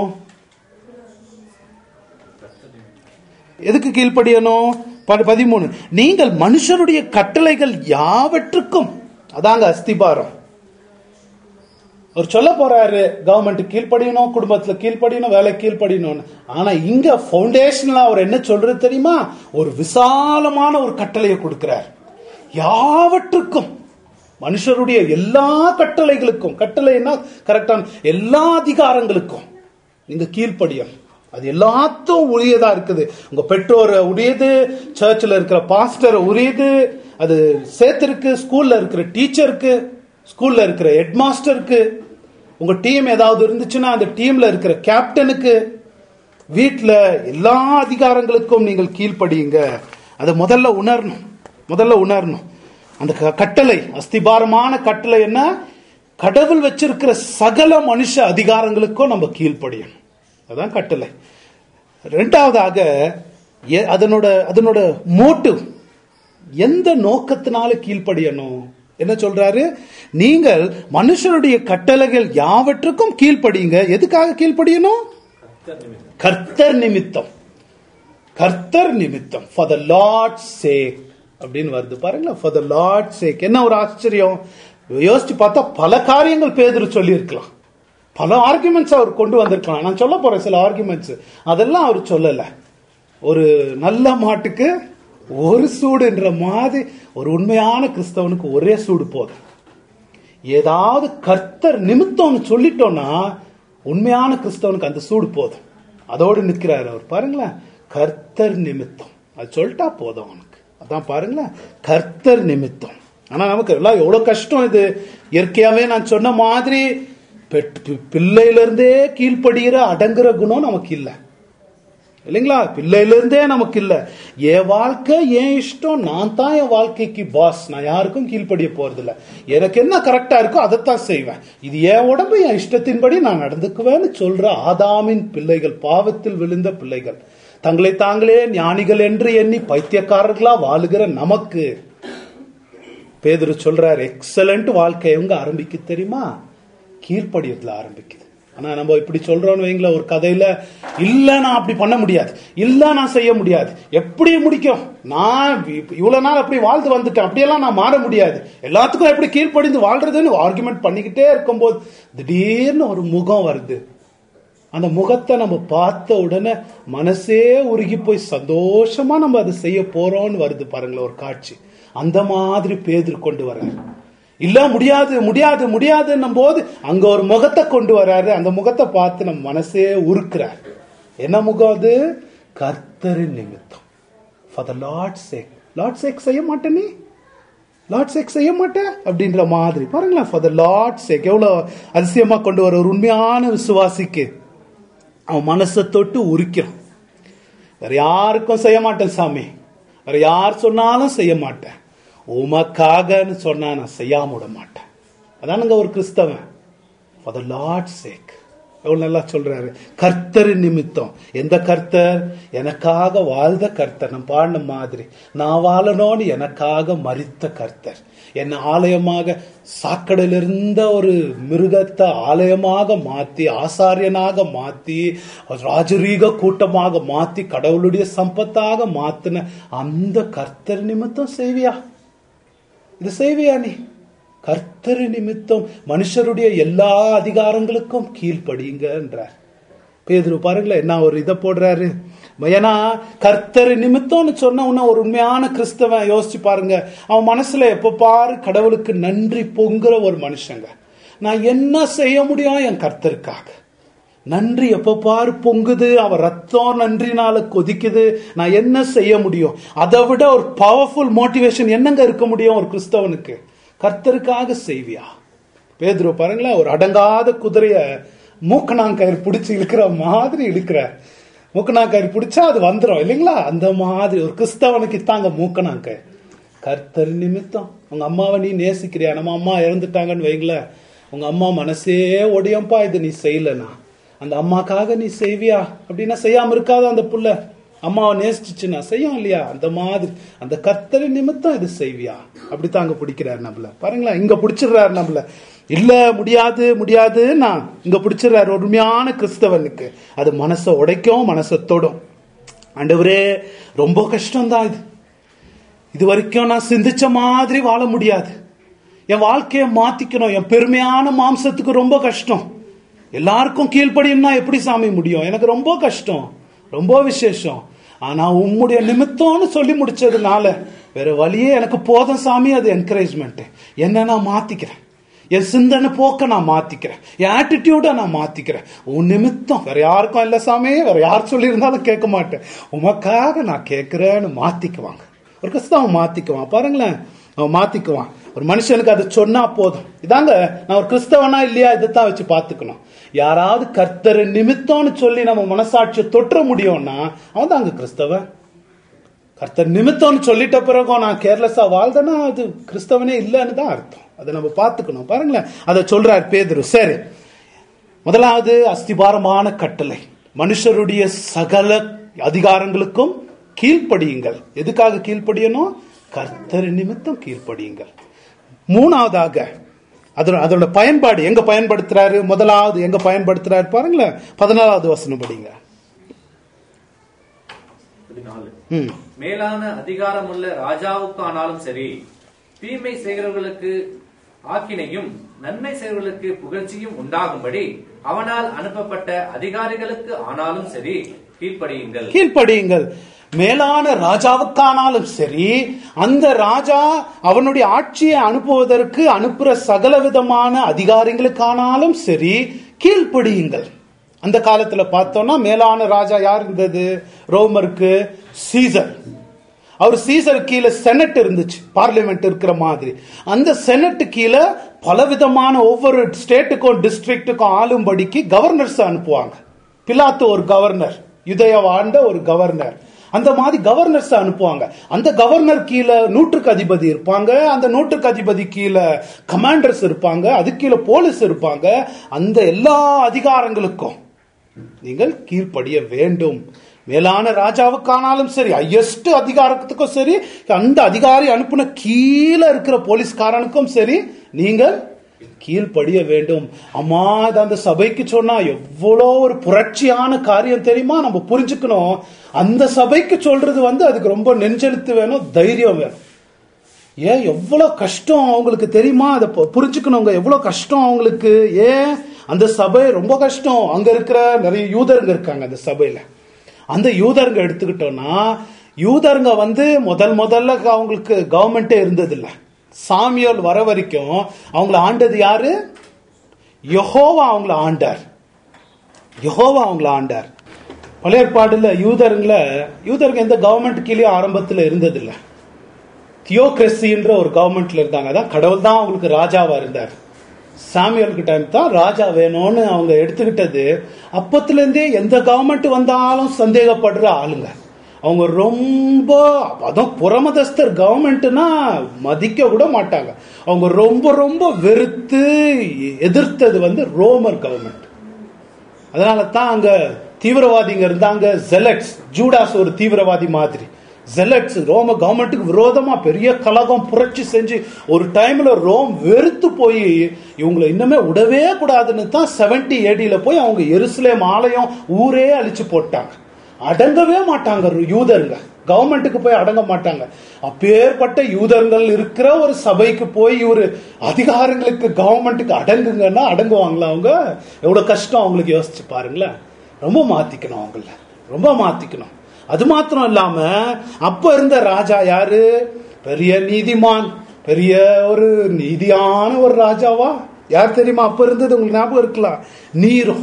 எதுக்கு கீழ்ப்படியணும் ப- பதிமூணு நீங்கள் மனுஷருடைய கட்டளைகள் யாவற்றுக்கும் அதாங்க அஸ்திபாரம் அவர் சொல்ல போறாரு கவர்மெண்ட் கீழ்ப்படியணும் குடும்பத்துல கீழ்ப்படியணும் வேலை கீழ்ப்படியணும் ஆனா இங்க பவுண்டேஷன்ல அவர் என்ன சொல்றது தெரியுமா ஒரு விசாலமான ஒரு கட்டளையை கொடுக்கிறார் யாவற்றுக்கும் மனுஷருடைய எல்லா கட்டளைகளுக்கும் கட்டளைன்னா கரெக்டான எல்லா அதிகாரங்களுக்கும் நீங்க கீழ்ப்படியணும் அது எல்லாத்தும் உரியதா இருக்குது உங்க பெற்றோர் உரியது சர்ச்சில் இருக்கிற பாஸ்டர் உரியது அது சேர்த்திருக்கு ஸ்கூல்ல இருக்கிற டீச்சருக்கு ஸ்கூல்ல இருக்கிற ஹெட் மாஸ்டருக்கு உங்க டீம் ஏதாவது இருந்துச்சுன்னா அந்த டீம்ல இருக்கிற கேப்டனுக்கு வீட்டில் எல்லா அதிகாரங்களுக்கும் நீங்கள் கீழ்ப்படியுங்க அதை முதல்ல உணரணும் முதல்ல உணரணும் அந்த க- கட்டளை அஸ்திபாரமான கட்டளை என்ன கடவுள் வச்சிருக்கிற சகல மனுஷ அதிகாரங்களுக்கும் நம்ம கீழ்ப்படியணும் அதான் கட்டளை ரெண்டாவதாக எ- அதனோட அதனோட மோட்டிவ் எந்த நோக்கத்தினால கீழ்ப்படியணும் என்ன சொல்றாரு நீங்கள் மனுஷருடைய கட்டளைகள் யாவற்றுக்கும் கீழ்ப்படியுங்க எதுக்காக கீழ்ப்படியணும் கர்த்தர் நிமித்தம் கர்த்தர் நிமித்தம் ஃபார் த லார்ட் சேக் அப்படின்னு வருது பாருங்களேன் ஃபார் த லார்ட் சேக் என்ன ஒரு ஆச்சரியம் யோசிச்சு பார்த்தா பல காரியங்கள் பேதுரு சொல்லியிருக்கலாம் பல ஆர்குமெண்ட்ஸ் அவர் கொண்டு வந்திருக்கலாம் நான் சொல்ல போறேன் சில ஆர்குமெண்ட்ஸ் அதெல்லாம் அவர் சொல்லல ஒரு நல்ல மாட்டுக்கு ஒரு சூடுன்ற மாதிரி ஒரு உண்மையான கிறிஸ்தவனுக்கு ஒரே சூடு போதும் ஏதாவது கர்த்தர் நிமித்தம்னு சொல்லிட்டோம்னா உண்மையான கிறிஸ்தவனுக்கு அந்த சூடு போதும் அதோடு நிற்கிறார் அவர் பாருங்களேன் கர்த்தர் நிமித்தம் அது சொல்லிட்டா போதும் அவனுக்கு அதான் பாருங்களேன் கர்த்தர் நிமித்தம் ஆனா நமக்கு எல்லாம் எவ்வளவு கஷ்டம் இது இயற்கையாவே நான் சொன்ன மாதிரி பெட்- பி- பிள்ளையில இருந்தே கீழ்ப்படுகிற அடங்குற குணம் நமக்கு இல்லை இல்லைங்களா பிள்ளையில இருந்தே நமக்கு இல்ல என் வாழ்க்கை என் இஷ்டம் நான் தான் என் வாழ்க்கைக்கு பாஸ் நான் யாருக்கும் கீழ்ப்படிய போறது இல்ல எனக்கு என்ன கரெக்டா இருக்கோ அதைத்தான் செய்வேன் இது என் உடம்பு என் இஷ்டத்தின்படி நான் நடந்துக்குவேன்னு சொல்ற ஆதாமின் பிள்ளைகள் பாவத்தில் விழுந்த பிள்ளைகள் தங்களை தாங்களே ஞானிகள் என்று எண்ணி பைத்தியக்காரர்களா வாழுகிற நமக்கு பேதுரு சொல்றார் எக்ஸலண்ட் வாழ்க்கை எங்க ஆரம்பிக்கு தெரியுமா கீழ்ப்படியதுல ஆரம்பிக்குது ஆனா நம்ம இப்படி சொல்றோம்னு வைங்களேன் ஒரு கதையில இல்ல நான் அப்படி பண்ண முடியாது இல்ல நான் செய்ய முடியாது எப்படி முடிக்கும் நான் இப்ப இவ்வளவு நாள் அப்படி வாழ்ந்து வந்துட்டேன் அப்படியெல்லாம் நான் மாற முடியாது எல்லாத்துக்கும் எப்படி கீழ்ப்படிந்து வாழ்றதுன்னு ஆர்குமெண்ட் பண்ணிக்கிட்டே இருக்கும்போது திடீர்னு ஒரு முகம் வருது அந்த முகத்தை நம்ம பார்த்த உடனே மனசே உருகி போய் சந்தோஷமா நம்ம அதை செய்ய போறோம்னு வருது பாருங்களேன் ஒரு காட்சி அந்த மாதிரி பேதர் கொண்டு வர்றாரு இல்ல முடியாது முடியாது முடியாதுன்னும் போது அங்க ஒரு முகத்தை கொண்டு வர்றாரு அந்த முகத்தை பார்த்து நம்ம மனசே உருக்குறார் என்ன முகம் அது கர்த்தரின் நிமித்தம் for the lord sake lord sake செய்ய மாட்டேனே லார்ட் சேக் செய்ய மாட்டேன் அப்படின்ற மாதிரி பாருங்களேன் ஃபார் த லார்ட் சேக் எவ்வளவு அதிசயமா கொண்டு வர ஒரு உண்மையான விசுவாசிக்கு அவன் மனசை தொட்டு உரிக்கிறான் வேற யாருக்கும் செய்ய மாட்டேன் சாமி வேற யார் சொன்னாலும் செய்ய மாட்டேன் உமக்காகன்னு சொன்னா நான் செய்யாம விட மாட்டேன் அதானுங்க ஒரு கிறிஸ்தவன் ஃபார் த லார்ட் சேக் எவ்வளவு நல்லா சொல்றாரு கர்த்தரின் நிமித்தம் எந்த கர்த்தர் எனக்காக வாழ்ந்த கர்த்தர் நான் பாடின மாதிரி நான் வாழணும்னு எனக்காக மறித்த கர்த்தர் என்னை ஆலயமாக சாக்கடையில் இருந்த ஒரு மிருகத்தை ஆலயமாக மாத்தி ஆசாரியனாக மாத்தி ராஜரீக கூட்டமாக மாத்தி கடவுளுடைய சம்பத்தாக மாத்தின அந்த கர்த்தர் நிமித்தம் செய்வியா இது செய்வியா நீ கர்த்தர் நிமித்தம் மனுஷருடைய எல்லா அதிகாரங்களுக்கும் கீழ்ப்படியுங்க என்றார் பேதுரு பாருங்களேன் என்ன ஒரு இதை போடுறாரு ஏன்னா கர்த்தர் நிமித்தம்னு சொன்ன உடனே ஒரு உண்மையான கிறிஸ்தவன் யோசிச்சு பாருங்க அவன் மனசுல எப்ப பாரு கடவுளுக்கு நன்றி பொங்குற ஒரு மனுஷங்க நான் என்ன செய்ய முடியும் என் கர்த்தருக்காக நன்றி எப்ப பாரு பொங்குது அவன் ரத்தம் நன்றினால கொதிக்குது நான் என்ன செய்ய முடியும் அதை விட ஒரு பவர்ஃபுல் மோட்டிவேஷன் என்னங்க இருக்க முடியும் ஒரு கிறிஸ்தவனுக்கு கர்த்தருக்காக செய்வியா பேதுரு பாருங்களேன் ஒரு அடங்காத குதிரைய மூக்கணாங்கயிறு பிடிச்சி இழுக்கிற மாதிரி இழுக்கிற மூக்கணாங்கயிறு பிடிச்சா அது வந்துடும் இல்லைங்களா அந்த மாதிரி ஒரு கிறிஸ்தவனுக்கு தாங்க மூக்கணாங்கயிறு கர்த்தர் நிமித்தம் உங்க அம்மாவை நீ நேசிக்கிறியா நம்ம அம்மா இறந்துட்டாங்கன்னு வைங்களேன் உங்க அம்மா மனசே ஒடியம்பா இது நீ செய்யலனா அந்த அம்மாக்காக நீ செய்வியா அப்படின்னா செய்யாம இருக்காத அந்த புள்ள அம்மாவை நேசிச்சுச்சுன்னா செய்யும் இல்லையா அந்த மாதிரி அந்த கர்த்தரி நிமித்தம் இது செய்வியா அப்படித்தான் அங்க பிடிக்கிறாரு நம்மள பாருங்களேன் இங்க பிடிச்சிடுறாரு நம்மள இல்ல முடியாது முடியாது நான் இங்க பிடிச்சிடுறாரு ஒரு உண்மையான கிறிஸ்தவனுக்கு அது மனசை உடைக்கும் மனசை தொடும் ஆண்டவரே ரொம்ப கஷ்டம்தான் இது இது வரைக்கும் நான் சிந்திச்ச மாதிரி வாழ முடியாது என் வாழ்க்கையை மாத்திக்கணும் என் பெருமையான மாம்சத்துக்கு ரொம்ப கஷ்டம் எல்லாருக்கும் கீழ்ப்படியும்னா எப்படி சாமி முடியும் எனக்கு ரொம்ப கஷ்டம் ரொம்ப விசேஷம் ஆனா உம்முடைய நிமித்தம்னு சொல்லி முடிச்சதுனால வேற வழியே எனக்கு போதும் சாமி அது என்கரேஜ்மெண்ட் என்ன நான் மாத்திக்கிறேன் என் சிந்தனை போக்க நான் மாத்திக்கிறேன் என் ஆட்டிடியூட நான் மாத்திக்கிறேன் உன் நிமித்தம் வேற யாருக்கும் இல்ல சாமி வேற யார் சொல்லியிருந்தாலும் கேட்க மாட்டேன் உமக்காக நான் கேட்கிறேன்னு மாத்திக்குவாங்க ஒரு கிறிஸ்தவன் மாத்திக்குவான் பாருங்களேன் அவன் மாத்திக்குவான் ஒரு மனுஷனுக்கு அது சொன்னா போதும் இதாங்க நான் ஒரு கிறிஸ்தவனா இல்லையா இதைத்தான் வச்சு பாத்துக்கணும் யாராவது கர்த்தர் நிமித்தம்னு சொல்லி நம்ம மனசாட்சியை தொற்ற முடியும்னா அவன் தான் அங்க கிறிஸ்தவன் கர்த்தர் நிமித்தம்னு சொல்லிட்ட பிறகும் நான் கேர்லெஸ்ஸா வாழ்ந்தேன்னா அது கிறிஸ்தவனே இல்லைன்னு தான் அர்த்தம் அதை நம்ம பார்த்துக்கணும் பாருங்களேன் அதை சொல்றார் பேதுரு சரி முதலாவது அஸ்திபாரமான கட்டளை மனுஷருடைய சகல அதிகாரங்களுக்கும் கீழ்ப்படியுங்கள் எதுக்காக கீழ்ப்படியணும் கர்த்தர் நிமித்தம் கீழ்ப்படியுங்கள் மூணாவதாக அதோட அதோட பயன்பாடு எங்க பயன்படுத்துறாரு முதலாவது எங்க பயன்படுத்துறாரு பாருங்களேன் பதினாலாவது வசனம் படிங்க பதினாலு ம் மேலான அதிகாரமுள்ள ராஜாவுக்கு ஆனாலும் சரி தீமை செய்கிறவர்களுக்கு ஆக்கினையும் நன்மை செய்கிறவர்களுக்கு புகழ்ச்சியும் உண்டாகும்படி அவனால் அனுப்பப்பட்ட அதிகாரிகளுக்கு ஆனாலும் சரி கீழ்ப்படியுங்கள் கீழ்ப்படியுங்கள் மேலான ராஜாவுக்கானாலும் சரி அந்த ராஜா அவனுடைய ஆட்சியை அனுப்புவதற்கு அனுப்புற சகல விதமான அதிகாரிகளுக்கானாலும் சரி கீழ்ப்படியுங்கள் அந்த காலத்துல பார்த்தோம்னா மேலான ராஜா யார் இருந்தது ரோமருக்கு சீசர் அவர் சீசர் கீழே செனட் இருந்துச்சு பார்லிமெண்ட் இருக்கிற மாதிரி அந்த செனட் கீழே பலவிதமான ஒவ்வொரு ஸ்டேட்டுக்கும் டிஸ்ட்ரிக்ட்டுக்கும் ஆளும்படிக்கு கவர்னர்ஸ் அனுப்புவாங்க பிலாத்து ஒரு கவர்னர் யுதய வாழ்ந்த ஒரு கவர்னர் அந்த மாதிரி கவர்னர்ஸ் அனுப்புவாங்க அந்த கவர்னர் கீழே நூற்றுக்கு அதிபதி இருப்பாங்க அந்த நூற்றுக்கு அதிபதி கீழே கமாண்டர்ஸ் இருப்பாங்க அது கீழே போலீஸ் இருப்பாங்க அந்த எல்லா அதிகாரங்களுக்கும் நீங்கள் கீழ்ப்படிய வேண்டும் மேலான ராஜாவுக்கானாலும் சரி ஹையஸ்ட் அதிகாரத்துக்கும் சரி அந்த அதிகாரி அனுப்புன கீழே இருக்கிற போலீஸ்காரனுக்கும் சரி நீங்கள் கீழ்ப்படிய வேண்டும் அம்மா இது அந்த சபைக்கு சொன்னா எவ்வளோ ஒரு புரட்சியான காரியம் தெரியுமா நம்ம புரிஞ்சுக்கணும் அந்த சபைக்கு சொல்றது வந்து அதுக்கு ரொம்ப நெஞ்செழுத்து வேணும் தைரியம் வேணும் ஏன் எவ்வளவு கஷ்டம் அவங்களுக்கு தெரியுமா அதை பு- புரிஞ்சுக்கணுங்க எவ்வளவு கஷ்டம் அவங்களுக்கு ஏன் அந்த சபை ரொம்ப கஷ்டம் அங்க இருக்கிற நிறைய யூதருங்க இருக்காங்க அந்த சபையில அந்த யூதருங்க எடுத்துக்கிட்டோம்னா யூதருங்க வந்து முதல் முதல்ல அவங்களுக்கு கவர்மெண்டே இருந்ததில்ல சாமியோல் வர வரைக்கும் அவங்கள ஆண்டது யாரு யெகோவா அவங்கள ஆண்டார் யெகோவா அவங்கள ஆண்டார் பழைய ஏற்பாடுல யூதருங்கள யூதருங்க எந்த கவர்மெண்ட் கீழே ஆரம்பத்துல இருந்ததில்லை தியோக்ரஸின்ற ஒரு கவர்மெண்ட்ல இருந்தாங்க அதான் கடவுள் தான் அவங்களுக்கு ராஜாவா இருந்தார் சாமியலுக்கு டைம் தான் ராஜா வேணும்னு அவங்க எடுத்துக்கிட்டது அப்பத்துல இருந்தே எந்த கவர்மெண்ட் வந்தாலும் சந்தேகப்படுற ஆளுங்க அவங்க ரொம்ப அதுவும் புறமதஸ்தர் கவர்மெண்ட்னா மதிக்க கூட மாட்டாங்க அவங்க ரொம்ப ரொம்ப வெறுத்து எதிர்த்தது வந்து ரோமர் கவர்மெண்ட் அதனால தான் அங்க தீவிரவாதிங்க இருந்தாங்க ஜெலட்ஸ் ஜூடாஸ் ஒரு தீவிரவாதி மாதிரி ஜெலட்ஸ் ரோம கவர்மெண்ட்டுக்கு விரோதமா பெரிய கலகம் புரட்சி செஞ்சு ஒரு டைம்ல ரோம் வெறுத்து போய் இவங்களை இன்னுமே விடவே கூடாதுன்னு தான் செவன்டி ஏடியில போய் அவங்க எருசலேம் ஆலயம் ஊரே அழிச்சு போட்டாங்க அடங்கவே மாட்டாங்க யூதருங்க கவர்மெண்ட்டுக்கு போய் அடங்க மாட்டாங்க அப்பேற்பட்ட யூதர்கள் இருக்கிற ஒரு சபைக்கு போய் இவரு அதிகாரங்களுக்கு கவர்மெண்ட்டுக்கு அடங்குங்கன்னா அடங்குவாங்களா அவங்க எவ்வளவு கஷ்டம் அவங்களுக்கு யோசிச்சு பாருங்களேன் ரொம்ப மாத்திக்கணும் அவங்கள ரொம்ப மாத்திக்கணும் அது மாத்திரம் இல்லாம அப்ப இருந்த ராஜா யாரு பெரிய நீதிமான் பெரிய ஒரு நீதியான ஒரு ராஜாவா யார் தெரியுமா அப்ப இருந்தது உங்களுக்கு ஞாபகம் இருக்கலாம் நீரும்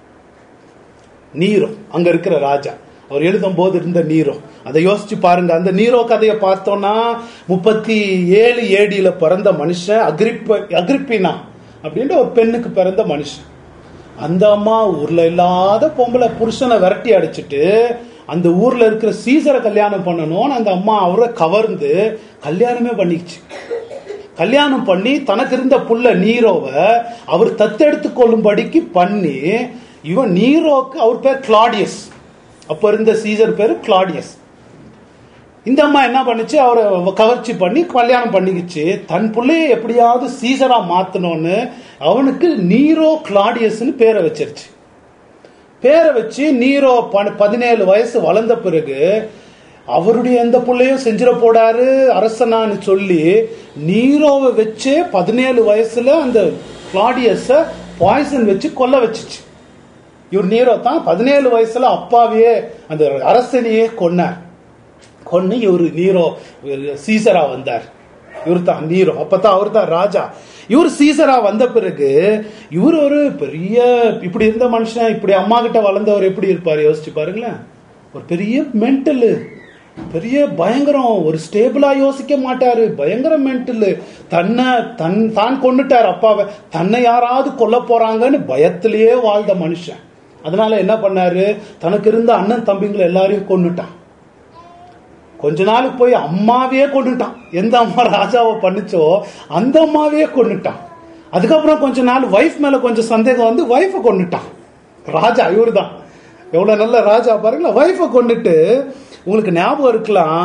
நீரோ அங்க இருக்கிற ராஜா அவர் எழுதும் போது இருந்த நீரோ அதை யோசிச்சு பாருங்க அந்த நீரோ கதையை பார்த்தோம்னா முப்பத்தி ஏழு ஏடியில பிறந்த மனுஷன் அக்ரிப்ப அக்ரிப்பினா அப்படின்ற ஒரு பெண்ணுக்கு பிறந்த மனுஷன் அந்த அம்மா ஊர்ல இல்லாத பொம்பளை புருஷனை விரட்டி அடிச்சிட்டு அந்த ஊர்ல இருக்கிற சீசரை கல்யாணம் பண்ணணும்னு அந்த அம்மா அவரை கவர்ந்து கல்யாணமே பண்ணிக்கிச்சு கல்யாணம் பண்ணி தனக்கு இருந்த புள்ள நீரோவை அவர் தத்தெடுத்து கொள்ளும்படிக்கு பண்ணி இவன் நீரோக்கு அவர் பேர் கிளாடியஸ் அப்ப இருந்த சீசர் பேரு கிளாடியஸ் இந்த அம்மா என்ன பண்ணுச்சு அவரை கவர்ச்சி பண்ணி கல்யாணம் பண்ணிக்கிச்சு தன் புள்ளைய எப்படியாவது சீசரா மாத்தணும்னு அவனுக்கு நீரோ கிளாடியஸ்னு பேரை வச்சிருச்சு பேரை வச்சு நீரோ பன- பதினேழு வயசு வளர்ந்த பிறகு அவருடைய எந்த புள்ளையும் செஞ்சிட போடாரு அரசனான்னு சொல்லி நீரோவை வச்சே பதினேழு வயசுல அந்த கிளாடியஸ பாய்சன் வச்சு கொல்ல வச்சுச்சு இவர் நீரோ தான் பதினேழு வயசுல அப்பாவையே அந்த அரசனையே கொன்னார் கொன்னு இவரு நீரோ சீசரா வந்தார் இவர் தான் நீரோ அப்பதான் அவர் தான் ராஜா இவர் சீசரா வந்த பிறகு இவர் ஒரு பெரிய இப்படி இருந்த மனுஷன் இப்படி அம்மா கிட்ட வளர்ந்தவர் எப்படி இருப்பாரு யோசிச்சு பாருங்களேன் ஒரு பெரிய மென்டலு பெரிய பயங்கரம் ஒரு ஸ்டேபிளா யோசிக்க மாட்டாரு பயங்கர மென்டலு தன்னை தன் தான் கொண்டுட்டார் அப்பாவை தன்னை யாராவது கொல்ல போறாங்கன்னு பயத்திலேயே வாழ்ந்த மனுஷன் அதனால என்ன பண்ணாரு தனக்கு இருந்த அண்ணன் தம்பிங்களை எல்லாரையும் கொன்னுட்டான் கொஞ்ச நாளுக்கு போய் அம்மாவையே கொண்டுட்டான் எந்த அம்மா ராஜாவை பண்ணுச்சோ அந்த அம்மாவையே கொண்டுட்டான் அதுக்கப்புறம் கொஞ்ச நாள் வைஃப் மேல கொஞ்சம் சந்தேகம் வந்து வைஃபை கொண்டுட்டான் ராஜா இவரு தான் எவ்வளவு நல்ல ராஜா பாருங்களா வைஃபை கொண்டுட்டு உங்களுக்கு ஞாபகம் இருக்கலாம்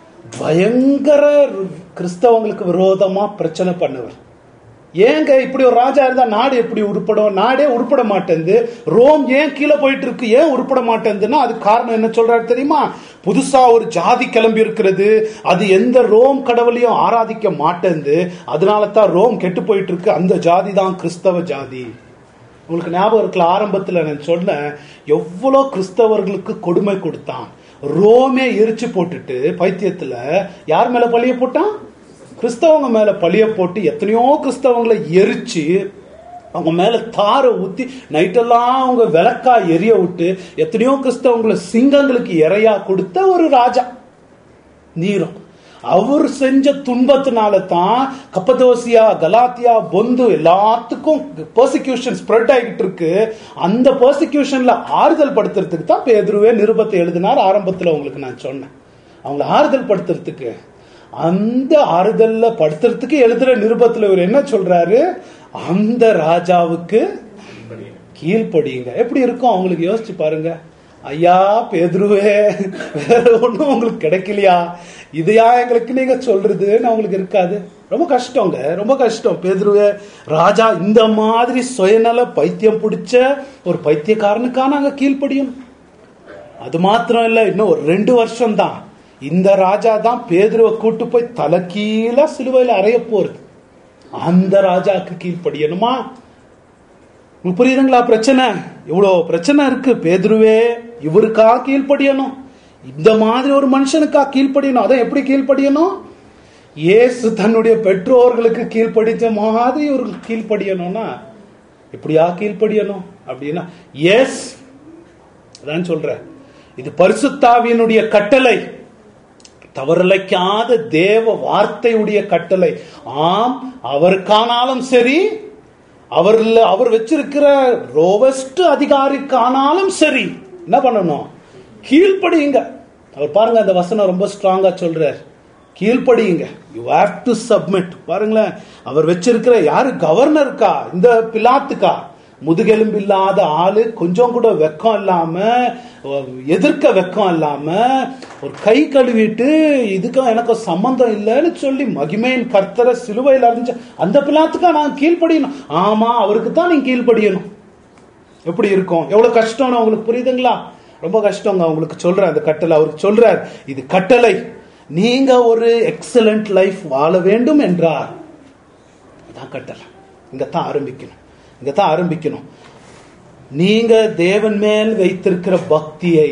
பயங்கர கிறிஸ்தவங்களுக்கு விரோதமா பிரச்சனை பண்ணுவர் ஏங்க இப்படி ஒரு ராஜா இருந்தா நாடு எப்படி உருப்படும் நாடே உருப்பட மாட்டேங்குது ரோம் ஏன் கீழே போயிட்டு இருக்கு ஏன் உருப்பட மாட்டேங்குதுன்னா அது காரணம் என்ன சொல்றாரு தெரியுமா புதுசா ஒரு ஜாதி கிளம்பி இருக்கிறது அது எந்த ரோம் கடவுளையும் ஆராதிக்க மாட்டேங்குது அதனால தான் ரோம் கெட்டு போயிட்டு இருக்கு அந்த ஜாதி தான் கிறிஸ்தவ ஜாதி உங்களுக்கு ஞாபகம் இருக்கல ஆரம்பத்துல நான் சொன்னேன் எவ்வளோ கிறிஸ்தவர்களுக்கு கொடுமை கொடுத்தான் ரோமே எரிச்சு போட்டுட்டு பைத்தியத்துல யார் மேல பழிய போட்டான் கிறிஸ்தவங்க மேல பழிய போட்டு எத்தனையோ கிறிஸ்தவங்களை எரிச்சு அவங்க மேல தாரை ஊத்தி நைட்டெல்லாம் அவங்க விளக்கா எரிய விட்டு எத்தனையோ கிறிஸ்தவங்களை சிங்கங்களுக்கு இரையா கொடுத்த ஒரு ராஜா நீரம் அவர் செஞ்ச துன்பத்தினால தான் கப்பதோசியா கலாத்தியா பொந்து எல்லாத்துக்கும் பர்சிக்யூஷன் ஸ்ப்ரெட் ஆகிட்டு இருக்கு அந்த பர்சிக்யூஷன்ல ஆறுதல் படுத்துறதுக்கு தான் பேதுருவே நிருபத்தை எழுதினார் ஆரம்பத்துல உங்களுக்கு நான் சொன்னேன் அவங்கள ஆறுதல் படுத்துறதுக்கு அந்த ஆறுதல்ல படுத்துறதுக்கு எழுதுற நிருபத்துல இவர் என்ன சொல்றாரு அந்த ராஜாவுக்கு கீழ்ப்படியுங்க எப்படி இருக்கும் அவங்களுக்கு யோசிச்சு பாருங்க ஐயா பேதுருவே வேற ஒண்ணும் உங்களுக்கு கிடைக்கலையா இதையா எங்களுக்கு நீங்க சொல்றதுன்னு அவங்களுக்கு இருக்காது ரொம்ப கஷ்டங்க ரொம்ப கஷ்டம் பேதுருவே ராஜா இந்த மாதிரி சுயநல பைத்தியம் பிடிச்ச ஒரு பைத்தியக்காரனுக்கா நாங்க கீழ்ப்படியும் அது மாத்திரம் இல்ல இன்னும் ஒரு ரெண்டு வருஷம் தான் இந்த ராஜா தான் பேதுருவை கூட்டு போய் தலைக்கீழ சிலுவையில் அறைய போறது அந்த ராஜாக்கு கீழ்ப்படியணுமா உங்களுக்கு புரியுதுங்களா பிரச்சனை இவ்வளோ பிரச்சனை இருக்கு பேதுருவே இவருக்கா கீழ்ப்படியணும் இந்த மாதிரி ஒரு மனுஷனுக்கா கீழ்ப்படியணும் அதான் எப்படி கீழ்ப்படியணும் இயேசு தன்னுடைய பெற்றோர்களுக்கு கீழ்ப்படிச்ச மாதிரி இவருக்கு கீழ்ப்படியணும்னா இப்படியா கீழ்ப்படியணும் அப்படின்னா எஸ் அதான் சொல்ற இது பரிசுத்தாவியனுடைய கட்டளை தவறிழைக்காத தேவ வார்த்தையுடைய கட்டளை ஆம் அவருக்கானாலும் சரி அவர்ல அவர் வச்சிருக்கிற ரோவஸ்ட் அதிகாரிக்கானாலும் சரி என்ன பண்ணணும் கீழ்ப்படியுங்க அவர் பாருங்க அந்த வசனம் ரொம்ப ஸ்ட்ராங்கா சொல்றார் கீழ்ப்படியுங்க யூ ஹேவ் டு சப்மிட் பாருங்களேன் அவர் வச்சிருக்கிற யாரு கவர்னருக்கா இந்த பிலாத்துக்கா முதுகெலும்பு இல்லாத ஆளு கொஞ்சம் கூட வெக்கம் இல்லாம எதிர்க்க வெக்கம் இல்லாம ஒரு கை கழுவிட்டு இதுக்கும் எனக்கும் சம்பந்தம் இல்லைன்னு சொல்லி மகிமையின் கர்த்தரை சிலுவையில் அறிஞ்ச அந்த பிளாத்துக்கா நான் கீழ்ப்படியணும் ஆமா அவருக்கு தான் நீங்க கீழ்ப்படியணும் எப்படி இருக்கும் எவ்வளவு கஷ்டம்னு உங்களுக்கு புரியுதுங்களா ரொம்ப கஷ்டங்க அவங்களுக்கு சொல்றேன் அந்த கட்டளை அவருக்கு சொல்றார் இது கட்டளை நீங்க ஒரு எக்ஸலண்ட் லைஃப் வாழ வேண்டும் என்றார் அதான் கட்டளை இங்கத்தான் ஆரம்பிக்கணும் இங்கத்தான் ஆரம்பிக்கணும் நீங்க தேவன் மேல் வைத்திருக்கிற பக்தியை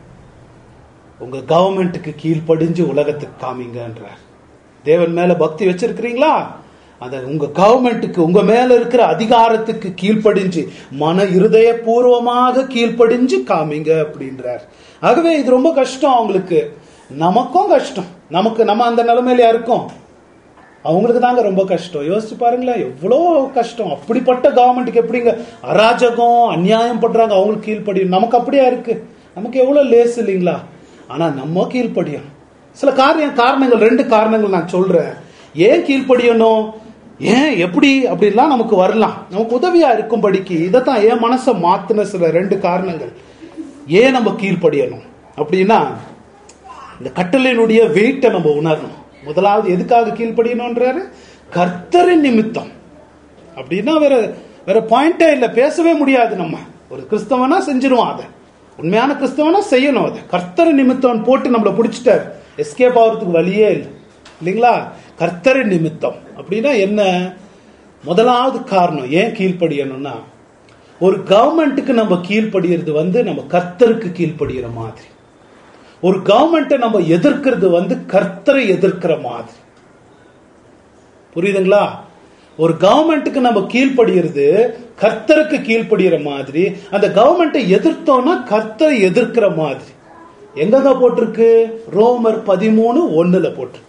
உங்க கவர்மெண்ட்டுக்கு கீழ்ப்படிஞ்சு உலகத்துக்கு காமிங்கன்றார் தேவன் மேல பக்தி வச்சிருக்கிறீங்களா அத உங்க கவர்மெண்ட்டுக்கு உங்க மேல இருக்கிற அதிகாரத்துக்கு கீழ்ப்படிஞ்சு மன இருதய பூர்வமாக கீழ்ப்படிஞ்சு காமிங்க அப்படின்றார் ஆகவே இது ரொம்ப கஷ்டம் அவங்களுக்கு நமக்கும் கஷ்டம் நமக்கு நம்ம அந்த நிலைமையில இருக்கோம் அவங்களுக்கு தாங்க ரொம்ப கஷ்டம் யோசிச்சு பாருங்களேன் எவ்வளோ கஷ்டம் அப்படிப்பட்ட கவர்மெண்ட்டுக்கு எப்படிங்க அராஜகம் அநியாயம் பண்றாங்க அவங்களுக்கு கீழ்ப்படியும் நமக்கு அப்படியா இருக்கு நமக்கு எவ்வளோ லேஸ் இல்லைங்களா ஆனா நம்ம கீழ்ப்படியும் சில காரியம் காரணங்கள் ரெண்டு காரணங்கள் நான் சொல்றேன் ஏன் கீழ்ப்படியணும் ஏன் எப்படி அப்படிலாம் நமக்கு வரலாம் நமக்கு உதவியா இருக்கும்படிக்கு இதைத்தான் என் மனசை மாத்தின சில ரெண்டு காரணங்கள் ஏன் நம்ம கீழ்ப்படியணும் அப்படின்னா இந்த கட்டளையினுடைய வெயிட்டை நம்ம உணரணும் முதலாவது எதுக்காக கீழ்ப்படியணும்ன்றாரு கர்த்தரின் நிமித்தம் அப்படின்னா வேற வேற பாயிண்டே இல்லை பேசவே முடியாது நம்ம ஒரு கிறிஸ்தவனா செஞ்சிருவான் அதை உண்மையான கிறிஸ்தவனா செய்யணும் அது கர்த்தர் நிமித்தம் போட்டு நம்மளை பிடிச்சிட்டார் எஸ்கேப் ஆகிறதுக்கு வழியே இல்லை இல்லைங்களா கர்த்தர் நிமித்தம் அப்படின்னா என்ன முதலாவது காரணம் ஏன் கீழ்ப்படியணும்னா ஒரு கவர்மெண்ட்டுக்கு நம்ம கீழ்ப்படியறது வந்து நம்ம கர்த்தருக்கு கீழ்ப்படிகிற மாதிரி ஒரு கவர்மெண்ட்டை நம்ம எதிர்க்கிறது வந்து கர்த்தரை எதிர்க்கிற மாதிரி புரியுதுங்களா ஒரு கவர்மெண்ட்டுக்கு நம்ம கீழ்ப்படுகிறது கர்த்தருக்கு கீழ்ப்படுகிற மாதிரி அந்த கவர்மெண்ட்டை எதிர்த்தோம்னா கர்த்தரை எதிர்க்கிற மாதிரி எங்கங்க போட்டிருக்கு ரோமர் பதிமூணு ஒண்ணுல போட்டிருக்கு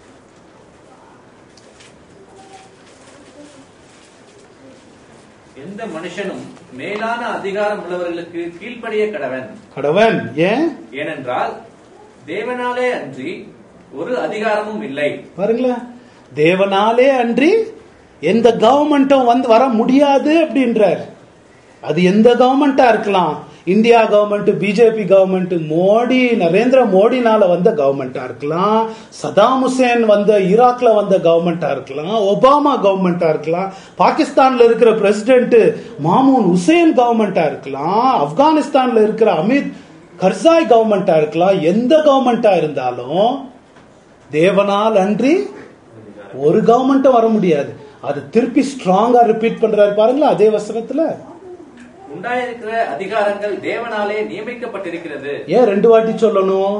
எந்த மனுஷனும் மேலான அதிகாரம் உள்ளவர்களுக்கு கீழ்ப்படிய கடவன் கடவன் ஏன் ஏனென்றால் தேவனாலே அன்றி ஒரு அதிகாரமும் இல்லை பாருங்களேன் தேவனாலே அன்றி எந்த கவர்மெண்ட்டும் வந்து வர முடியாது அப்படின்றார் அது எந்த கவர்மெண்டா இருக்கலாம் India government BJP government Modi Narendra மோடினால வந்த கவர்மெண்டா இருக்கலாம் சதாம் ஹுசேன் வந்த ஈராக்ல வந்த கவர்மெண்டா இருக்கலாம் ஒபாமா கவர்மெண்டா இருக்கலாம் பாகிஸ்தான்ல இருக்கிற பிரசிடென்ட் மாமூன் ஹுசேன் கவர்மெண்டா இருக்கலாம் ஆப்கானிஸ்தான்ல இருக்கிற அமித் கர்சாய் கவர்மெண்டா இருக்கலாம் எந்த கவர்மெண்டா இருந்தாலும் தேவனால் அன்றி ஒரு கவர்மெண்ட்டும் வர முடியாது அது திருப்பி ஸ்ட்ராங்கா ரிப்பீட் பண்றாரு பாருங்களா அதே வசனத்துல உண்டாயிருக்கிற அதிகாரங்கள் தேவனாலே நியமிக்கப்பட்டிருக்கிறது ஏன் ரெண்டு வாட்டி சொல்லணும்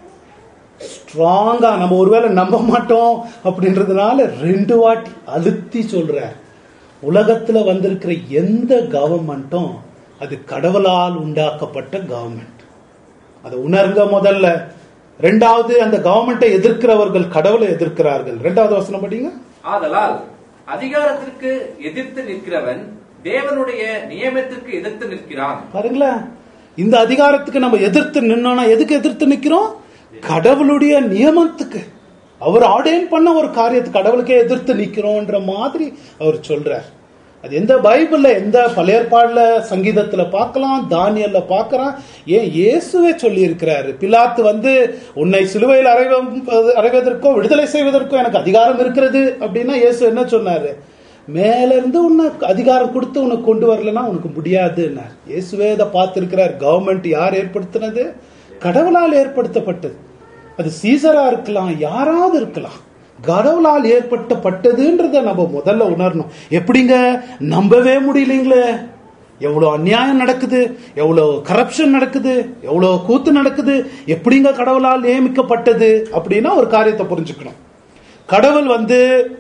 ஸ்ட்ராங்கா நம்ம ஒருவேளை நம்ப மாட்டோம் அப்படின்றதுனால ரெண்டு வாட்டி அழுத்தி சொல்றார் உலகத்துல வந்திருக்கிற எந்த கவர்மெண்ட்டும் அது கடவுளால் உண்டாக்கப்பட்ட கவர்மெண்ட் அதை உணர்ங்க முதல்ல ரெண்டாவது அந்த கவர்மெண்ட்டை எதிர்க்கிறவர்கள் கடவுளை எதிர்க்கிறார்கள் ரெண்டாவது வசனம் படிங்க ஆதலால் அதிகாரத்திற்கு எதிர்த்து நிற்கிறவன் தேவனுடைய நியமத்திற்கு எதிர்த்து நிற்கிறான் பாருங்களேன் இந்த அதிகாரத்துக்கு நம்ம எதிர்த்து நின்னோம்னா எதுக்கு எதிர்த்து நிக்கிறோம் கடவுளுடைய நியமத்துக்கு அவர் ஆர்டைன் பண்ண ஒரு காரியத்துக்கு கடவுளுக்கே எதிர்த்து நிக்கிறோம்ன்ற மாதிரி அவர் சொல்றார் அது எந்த பைபிள்ல எந்த பழைய ஏற்பாடுல சங்கீதத்துல பார்க்கலாம் தானியல்ல பார்க்கறான் ஏன் இயேசுவே சொல்லி இருக்கிறாரு பிலாத்து வந்து உன்னை சிலுவையில் அறைவ அறைவதற்கோ விடுதலை செய்வதற்கோ எனக்கு அதிகாரம் இருக்கிறது அப்படின்னா இயேசு என்ன சொன்னாரு மேல இருந்து உன்னை அதிகாரம் கொடுத்து உனக்கு கொண்டு வரலன்னா உனக்கு முடியாதுன்னார் இயேசுவே இதை பார்த்திருக்கிறார் கவர்மெண்ட் யார் ஏற்படுத்தினது கடவுளால் ஏற்படுத்தப்பட்டது அது சீசரா இருக்கலாம் யாராவது இருக்கலாம் கடவுளால் ஏற்பட்டப்பட்டதுன்றத நம்ம முதல்ல உணரணும் எப்படிங்க நம்பவே முடியலைங்களே எவ்வளவு அநியாயம் நடக்குது எவ்வளவு கரப்ஷன் நடக்குது எவ்வளவு கூத்து நடக்குது எப்படிங்க கடவுளால் நியமிக்கப்பட்டது அப்படின்னா ஒரு காரியத்தை புரிஞ்சுக்கணும் கடவுள் வந்து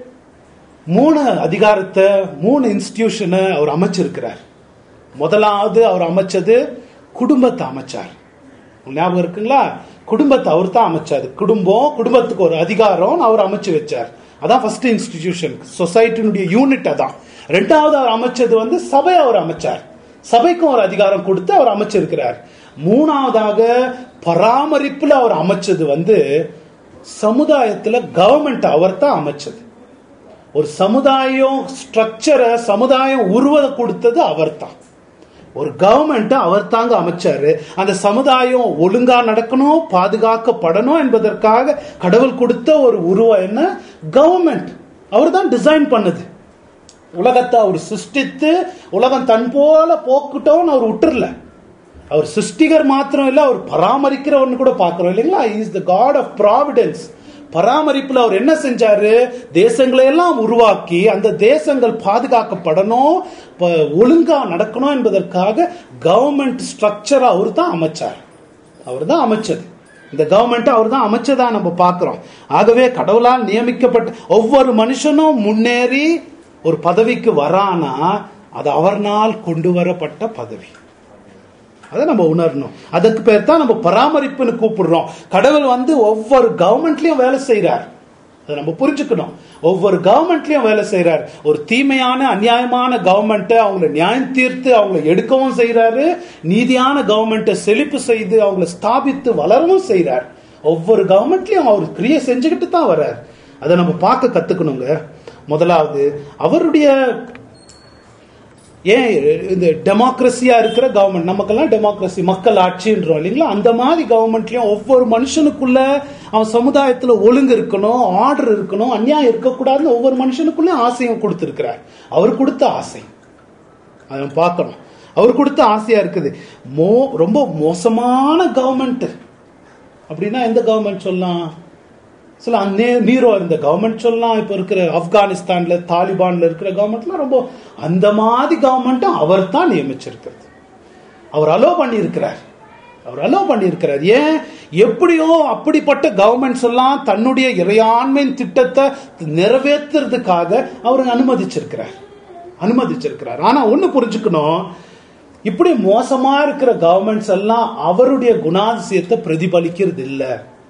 மூணு அதிகாரத்தை மூணு இன்ஸ்டிடியூஷனை அவர் அமைச்சிருக்கிறார் முதலாவது அவர் அமைச்சது குடும்பத்தை அமைச்சார் ஞாபகம் இருக்குங்களா குடும்பத்தை அவர் தான் அமைச்சார் குடும்பம் குடும்பத்துக்கு ஒரு அதிகாரம் அவர் அமைச்சு வச்சார் அதான் ஃபர்ஸ்ட் இன்ஸ்டிடியூஷன் சொசைட்டினுடைய யூனிட் அதான் ரெண்டாவது அவர் அமைச்சது வந்து சபை அவர் அமைச்சார் சபைக்கும் ஒரு அதிகாரம் கொடுத்து அவர் அமைச்சிருக்கிறார் மூணாவதாக பராமரிப்புல அவர் அமைச்சது வந்து சமுதாயத்துல கவர்மெண்ட் அவர் தான் அமைச்சது ஒரு சமுதாயம் ஸ்ட்ரக்சரை சமுதாயம் உருவத கொடுத்தது அவர் தான் ஒரு கவர்மெண்ட் அவர் தாங்க அமைச்சாரு அந்த சமுதாயம் ஒழுங்கா நடக்கணும் பாதுகாக்கப்படணும் என்பதற்காக கடவுள் கொடுத்த ஒரு உருவம் என்ன கவர்மெண்ட் அவர் தான் டிசைன் பண்ணுது உலகத்தை அவர் சிருஷ்டித்து உலகம் தன் போல போக்குட்டோன்னு அவர் விட்டுறல அவர் சிருஷ்டிகர் மாத்திரம் இல்ல அவர் பராமரிக்கிறவர்னு கூட பார்க்கிறோம் இல்லைங்களா is the god of providence பராமரிப்புல அவர் என்ன செஞ்சாரு தேசங்களை எல்லாம் உருவாக்கி அந்த தேசங்கள் பாதுகாக்கப்படணும் ப- ஒழுங்கா நடக்கணும் என்பதற்காக கவர்மெண்ட் ஸ்ட்ரக்சர் அவர் தான் அமைச்சார் அவர் தான் அமைச்சது இந்த கவர்மெண்ட் அவர் தான் அமைச்சதா நம்ம பார்க்கிறோம் ஆகவே கடவுளால் நியமிக்கப்பட்ட ஒவ்வொரு மனுஷனும் முன்னேறி ஒரு பதவிக்கு வரானா அது அவர்னால் கொண்டு வரப்பட்ட பதவி அதை நம்ம உணரணும் அதுக்கு பேர் தான் நம்ம பராமரிப்புன்னு கூப்பிடுறோம் கடவுள் வந்து ஒவ்வொரு கவர்மெண்ட்லயும் வேலை செய்றார் அதை நம்ம புரிஞ்சுக்கணும் ஒவ்வொரு கவர்மெண்ட்லயும் வேலை செய்றார் ஒரு தீமையான அநியாயமான கவர்மெண்ட்டை அவங்கள நியாயம் தீர்த்து அவங்கள எடுக்கவும் செய்றாரு நீதியான கவர்மெண்ட்டை செழிப்பு செய்து அவங்கள ஸ்தாபித்து வளரவும் செய்றார் ஒவ்வொரு கவர்மெண்ட்லயும் அவர் கிரியை செஞ்சுக்கிட்டு தான் வர்றார் அதை நம்ம பார்க்க கத்துக்கணுங்க முதலாவது அவருடைய ஏன் இந்த டெமோக்ரஸியா இருக்கிற கவர்மெண்ட் நமக்கெல்லாம் டெமோக்ரஸி மக்கள் ஆட்சின்றோம் இல்லைங்களா அந்த மாதிரி கவர்மெண்ட்லயும் ஒவ்வொரு மனுஷனுக்குள்ள அவன் சமுதாயத்துல ஒழுங்கு இருக்கணும் ஆர்டர் இருக்கணும் அநியாயம் இருக்கக்கூடாதுன்னு ஒவ்வொரு மனுஷனுக்குள்ளயும் ஆசையும் கொடுத்திருக்கிறார் அவர் கொடுத்த ஆசை அதை நம்ம பார்க்கணும் அவர் கொடுத்த ஆசையா இருக்குது மோ ரொம்ப மோசமான கவர்மெண்ட் அப்படின்னா எந்த கவர்மெண்ட் சொல்லலாம் சில அந்நே நீரோ இருந்த கவர்மெண்ட் சொல்லலாம் இப்போ இருக்கிற ஆப்கானிஸ்தான்ல தாலிபான்ல இருக்கிற கவர்மெண்ட்லாம் ரொம்ப அந்த மாதிரி கவர்மெண்ட்டும் அவர் தான் நியமிச்சிருக்கிறது அவர் அலோ பண்ணியிருக்கிறார் அவர் அலோ பண்ணியிருக்கிறார் ஏன் எப்படியோ அப்படிப்பட்ட கவர்மெண்ட்ஸ் எல்லாம் தன்னுடைய இறையாண்மையின் திட்டத்தை நிறைவேற்றுறதுக்காக அவர் அனுமதிச்சிருக்கிறார் அனுமதிச்சிருக்கிறார் ஆனா ஒண்ணு புரிஞ்சுக்கணும் இப்படி மோசமா இருக்கிற கவர்மெண்ட்ஸ் எல்லாம் அவருடைய குணாதிசயத்தை பிரதிபலிக்கிறது இல்ல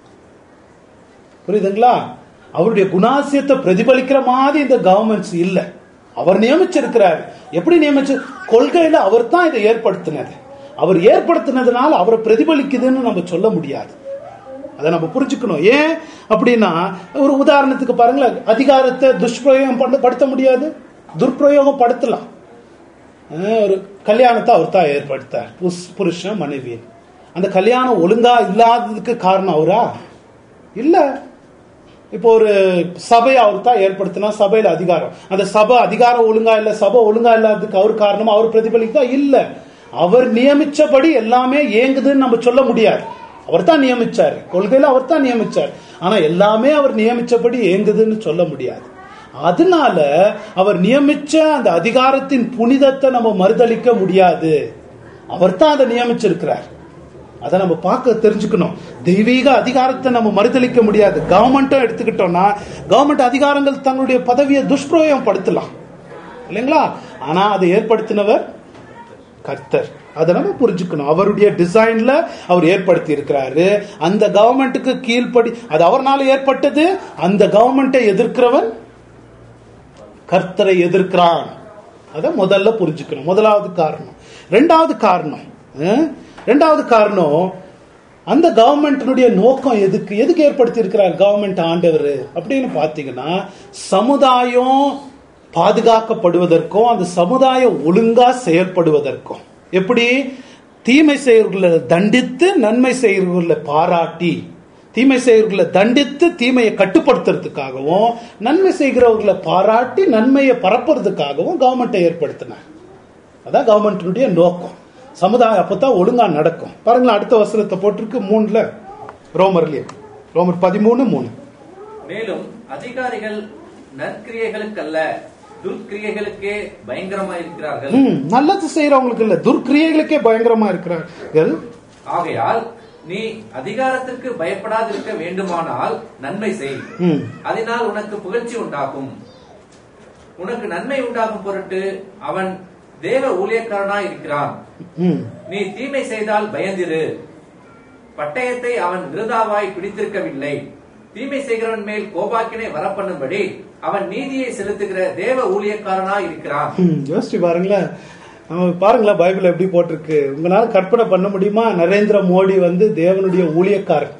புரியுதுங்களா அவருடைய குணாதிசயத்தை பிரதிபலிக்கிற மாதிரி இந்த கவர்மெண்ட்ஸ் இல்ல அவர் நியமிச்சிருக்கிறார் எப்படி நியமிச்சு கொள்கையில அவர் தான் இதை ஏற்படுத்தினது அவர் ஏற்படுத்தினதுனால அவரை பிரதிபலிக்குதுன்னு நம்ம சொல்ல முடியாது அதை நம்ம புரிஞ்சுக்கணும் ஏன் அப்படின்னா ஒரு உதாரணத்துக்கு பாருங்களேன் அதிகாரத்தை துஷ்பிரயோகம் பண்ண படுத்த முடியாது துர்பிரயோகம் படுத்தலாம் அஹ் ஒரு கல்யாணத்தை அவர் தான் ஏற்படுத்தார் புஸ்- புருஷன் மனைவி அந்த கல்யாணம் ஒழுங்கா இல்லாததுக்கு காரணம் அவரா இல்ல இப்போ ஒரு சபை அவர் தான் ஏற்படுத்தினா சபையில அதிகாரம் அந்த சபை அதிகாரம் ஒழுங்கா இல்ல சபை ஒழுங்கா இல்லாததுக்கு அவர் காரணம் அவர் பிரதிபலித்தா இல்ல அவர் நியமிச்சபடி எல்லாமே இயங்குதுன்னு நம்ம சொல்ல முடியாது அவர் தான் நியமிச்சார் கொள்கையில அவர் தான் நியமிச்சார் ஆனா எல்லாமே அவர் நியமிச்சபடி இயங்குதுன்னு சொல்ல முடியாது அதனால அவர் நியமிச்ச அந்த அதிகாரத்தின் புனிதத்தை நம்ம மறுதளிக்க முடியாது அவர் தான் அதை நியமிச்சிருக்கிறார் அதை நம்ம பார்க்க தெரிஞ்சுக்கணும் தெய்வீக அதிகாரத்தை நம்ம மறுதளிக்க முடியாது கவர்மெண்ட்டும் எடுத்துக்கிட்டோம்னா கவர்மெண்ட் அதிகாரங்கள் தங்களுடைய பதவியை துஷ்பிரயோகம் படுத்தலாம் இல்லைங்களா ஆனா அதை ஏற்படுத்தினவர் கர்த்தர் அதை நம்ம புரிஞ்சுக்கணும் அவருடைய டிசைன்ல அவர் ஏற்படுத்தி இருக்கிறாரு அந்த கவர்மெண்ட்டுக்கு கீழ்ப்படி அது அவர்னால ஏற்பட்டது அந்த கவர்மெண்ட்டை எதிர்க்கிறவன் கர்த்தரை எதிர்க்கிறான் அதை முதல்ல புரிஞ்சுக்கணும் முதலாவது காரணம் ரெண்டாவது காரணம் அஹ், ரெண்டாவது காரணம் அந்த கவர்மெண்ட்டினுடைய நோக்கம் எதுக்கு எதுக்கு ஏற்படுத்தி இருக்கிறார் கவர்மெண்ட் ஆண்டவர் அப்படின்னு பார்த்தீங்கன்னா சமுதாயம் பாதுகாக்கப்படுவதற்கும் அந்த சமுதாயம் ஒழுங்கா செயல்படுவதற்கும் எப்படி தீமை செய்யர்களை தண்டித்து நன்மை செய்யர்களை பாராட்டி தீமை செய்கிறவர்களை தண்டித்து தீமையை கட்டுப்படுத்துறதுக்காகவும் நன்மை செய்கிறவர்களை பாராட்டி நன்மையை பரப்புறதுக்காகவும் கவர்மெண்ட்டை ஏற்படுத்தினார் அதான் கவர்மெண்ட்டினுடைய நோக்கம் சமுதாயம் அப்பதான் ஒழுங்கா நடக்கும் பாருங்களேன் அடுத்த வசனத்தை போட்டிருக்கு மூணுல ரோமர்லயே ரோமர் பதிமூணு மூணு மேலும் அதிகாரிகள் நற்கிரியைகளுக்கல்ல துர்க்கிரியைகளுக்கே பயங்கரமா இருக்கிறார்கள் ம், நல்லது செய்யறவங்களுக்கு இல்ல துர்க்கிரியைகளுக்கே பயங்கரமா இருக்கிறார்கள் ஆகையால் நீ அதிகாரத்திற்கு பயப்படாதிருக்க வேண்டுமானால் நன்மை செய் ம், அதனால் உனக்கு புகழ்ச்சி உண்டாகும் உனக்கு நன்மை உண்டாகும் பொருட்டு அவன் தேவ ஊழியக்காரனாய் இருக்கிறான் ம். நீ தீமை செய்தால் பயந்திரு பட்டயத்தை அவன் விருதாவாய் பிடித்திருக்கவில்லை தீமை செய்கிறவன் மேல் கோபாக்கினை வரப்பண்ணும்படி அவன் நீதியை செலுத்துகிற தேவ ஊழியக்காரனாய் இருக்கிறான் ம், யோசிச்சு பாருங்களேன் நம்ம பாருங்களேன் பைபிள் எப்படி போட்டிருக்கு உங்களால கற்பனை பண்ண முடியுமா நரேந்திர மோடி வந்து தேவனுடைய ஊழியக்காரர்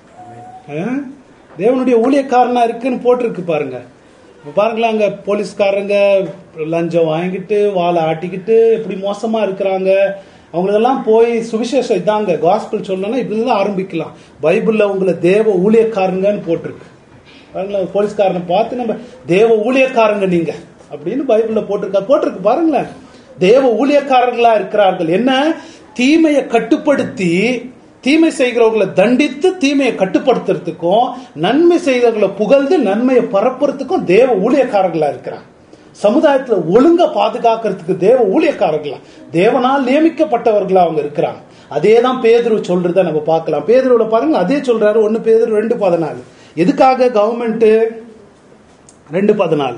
ஆ? தேவனுடைய ஊழியக்காரனா இருக்குன்னு போட்டிருக்கு பாருங்க இப்ப பாருங்களேன் அங்க போலீஸ்காரங்க லஞ்சம் வாங்கிட்டு வாழை ஆட்டிக்கிட்டு எப்படி மோசமா இருக்கிறாங்க அவங்களெல்லாம் போய் சுவிசேஷம் இதாங்க காஸ்பிள் சொல்லணும்னா இப்படிதான் ஆரம்பிக்கலாம் பைபிள்ல உங்களை தேவ ஊழியக்காரங்கன்னு போட்டிருக்கு பாருங்களேன் போலீஸ்காரனை பார்த்து நம்ம தேவ ஊழியக்காரங்க நீங்க அப்படின்னு பைபிள்ல போட்டிருக்கா போட்டிருக்கு பாருங்களேன் தேவ ஊழியக்காரர்களா இருக்கிறார்கள் என்ன தீமையை கட்டுப்படுத்தி தீமை செய்கிறவர்களை தண்டித்து தீமையை கட்டுப்படுத்துறதுக்கும் நன்மை செய்கிறவர்களை புகழ்ந்து நன்மையை பரப்புறதுக்கும் தேவ ஊழியக்காரர்களா இருக்கிறாங்க சமுதாயத்துல ஒழுங்க பாதுகாக்கிறதுக்கு தேவ ஊழியக்காரர்களா தேவனால் நியமிக்கப்பட்டவர்களா அவங்க இருக்கிறாங்க அதே தான் பேதுரு சொல்றத நம்ம பார்க்கலாம் பேதுருவில் பாருங்க அதே சொல்றாரு ஒன்னு பேதுரு ரெண்டு பதினாலு எதுக்காக கவர்மெண்ட் ரெண்டு பதினாலு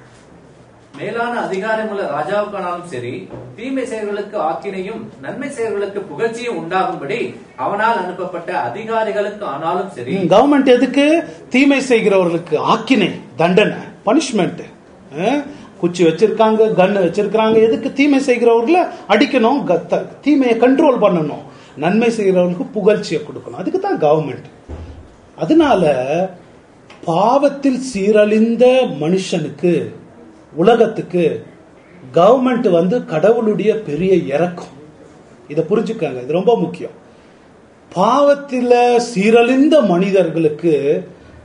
மேலான அதிகாரமுள்ள ராஜாவுக்கானாலும் சரி தீமை செயல்களுக்கு ஆக்கினையும் நன்மை செயல்களுக்கு புகழ்ச்சியும் உண்டாகும்படி அவனால் அனுப்பப்பட்ட அதிகாரிகளுக்கு ஆனாலும் சரி கவர்மெண்ட் எதுக்கு தீமை செய்கிறவர்களுக்கு ஆக்கினை தண்டனை பனிஷ்மெண்ட் குச்சி வச்சிருக்காங்க கன் வச்சிருக்காங்க எதுக்கு தீமை செய்கிறவர்களை அடிக்கணும் கத்த- தீமையை கண்ட்ரோல் பண்ணணும் நன்மை செய்கிறவர்களுக்கு புகழ்ச்சியை கொடுக்கணும் அதுக்கு தான் கவர்மெண்ட் அதனால பாவத்தில் சீரழிந்த மனுஷனுக்கு உலகத்துக்கு கவர்மெண்ட் வந்து கடவுளுடைய பெரிய இறக்கம் இதை புரிஞ்சுக்கங்க இது ரொம்ப முக்கியம் பாவத்தில சீரழிந்த மனிதர்களுக்கு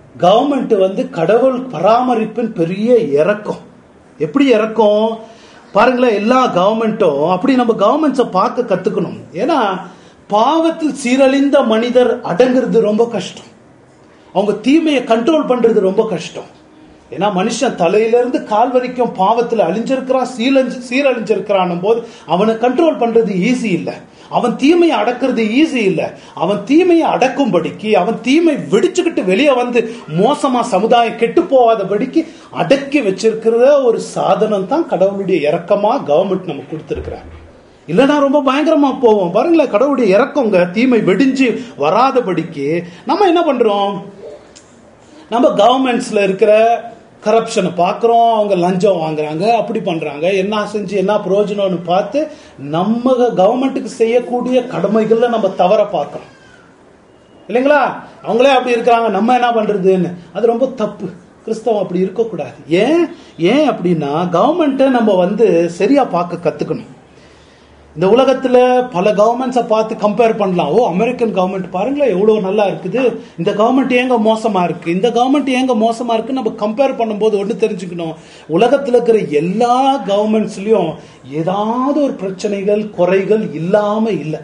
கவர்மெண்ட் வந்து கடவுள் பராமரிப்பின் பெரிய இறக்கம் எப்படி இறக்கம் பாருங்களேன் எல்லா கவர்மெண்ட்டும் அப்படி நம்ம கவர்மெண்ட்ஸை பார்க்க கத்துக்கணும் ஏன்னா பாவத்தில் சீரழிந்த மனிதர் அடங்குறது ரொம்ப கஷ்டம் அவங்க தீமையை கண்ட்ரோல் பண்றது ரொம்ப கஷ்டம் ஏன்னா மனுஷன் தலையிலிருந்து கால் வரைக்கும் பாவத்தில் அழிஞ்சிருக்கிறான் சீலஞ்சு சீரழிஞ்சிருக்கிறான் போது அவனை கண்ட்ரோல் பண்றது ஈஸி இல்லை அவன் தீமையை அடக்கிறது ஈஸி இல்லை அவன் தீமையை அடக்கும்படிக்கு அவன் தீமை வெடிச்சுக்கிட்டு வெளியே வந்து மோசமா சமுதாயம் கெட்டு போகாதபடிக்கு அடக்கி வச்சிருக்கிற ஒரு சாதனம் தான் கடவுளுடைய இறக்கமா கவர்மெண்ட் நமக்கு கொடுத்திருக்கிறார் இல்லைன்னா ரொம்ப பயங்கரமா போவோம் பாருங்களேன் கடவுளுடைய இறக்கங்க தீமை வெடிஞ்சு வராதபடிக்கு நம்ம என்ன பண்றோம் நம்ம கவர்மெண்ட்ஸ்ல இருக்கிற கரப்ஷனை பார்க்குறோம் அவங்க லஞ்சம் வாங்குறாங்க அப்படி பண்றாங்க என்ன செஞ்சு என்ன பிரயோஜனம்னு பார்த்து நம்ம கவர்மெண்ட்டுக்கு செய்யக்கூடிய கடமைகள்ல நம்ம தவற பார்க்கிறோம் இல்லைங்களா அவங்களே அப்படி இருக்கிறாங்க நம்ம என்ன பண்றதுன்னு அது ரொம்ப தப்பு கிறிஸ்தவம் அப்படி இருக்கக்கூடாது ஏன் ஏன் அப்படின்னா கவர்மெண்ட்டை நம்ம வந்து சரியா பார்க்க கத்துக்கணும் இந்த உலகத்துல பல கவர்மெண்ட்ஸை பார்த்து கம்பேர் பண்ணலாம் ஓ அமெரிக்கன் கவர்மெண்ட் பாருங்களேன் எவ்வளவு நல்லா இருக்குது இந்த கவர்மெண்ட் ஏங்க மோசமா இருக்கு இந்த கவர்மெண்ட் ஏங்க மோசமா இருக்கு நம்ம கம்பேர் பண்ணும்போது ஒன்று தெரிஞ்சுக்கணும் உலகத்துல இருக்கிற எல்லா கவர்மெண்ட்ஸ்லயும் ஏதாவது ஒரு பிரச்சனைகள் குறைகள் இல்லாம இல்லை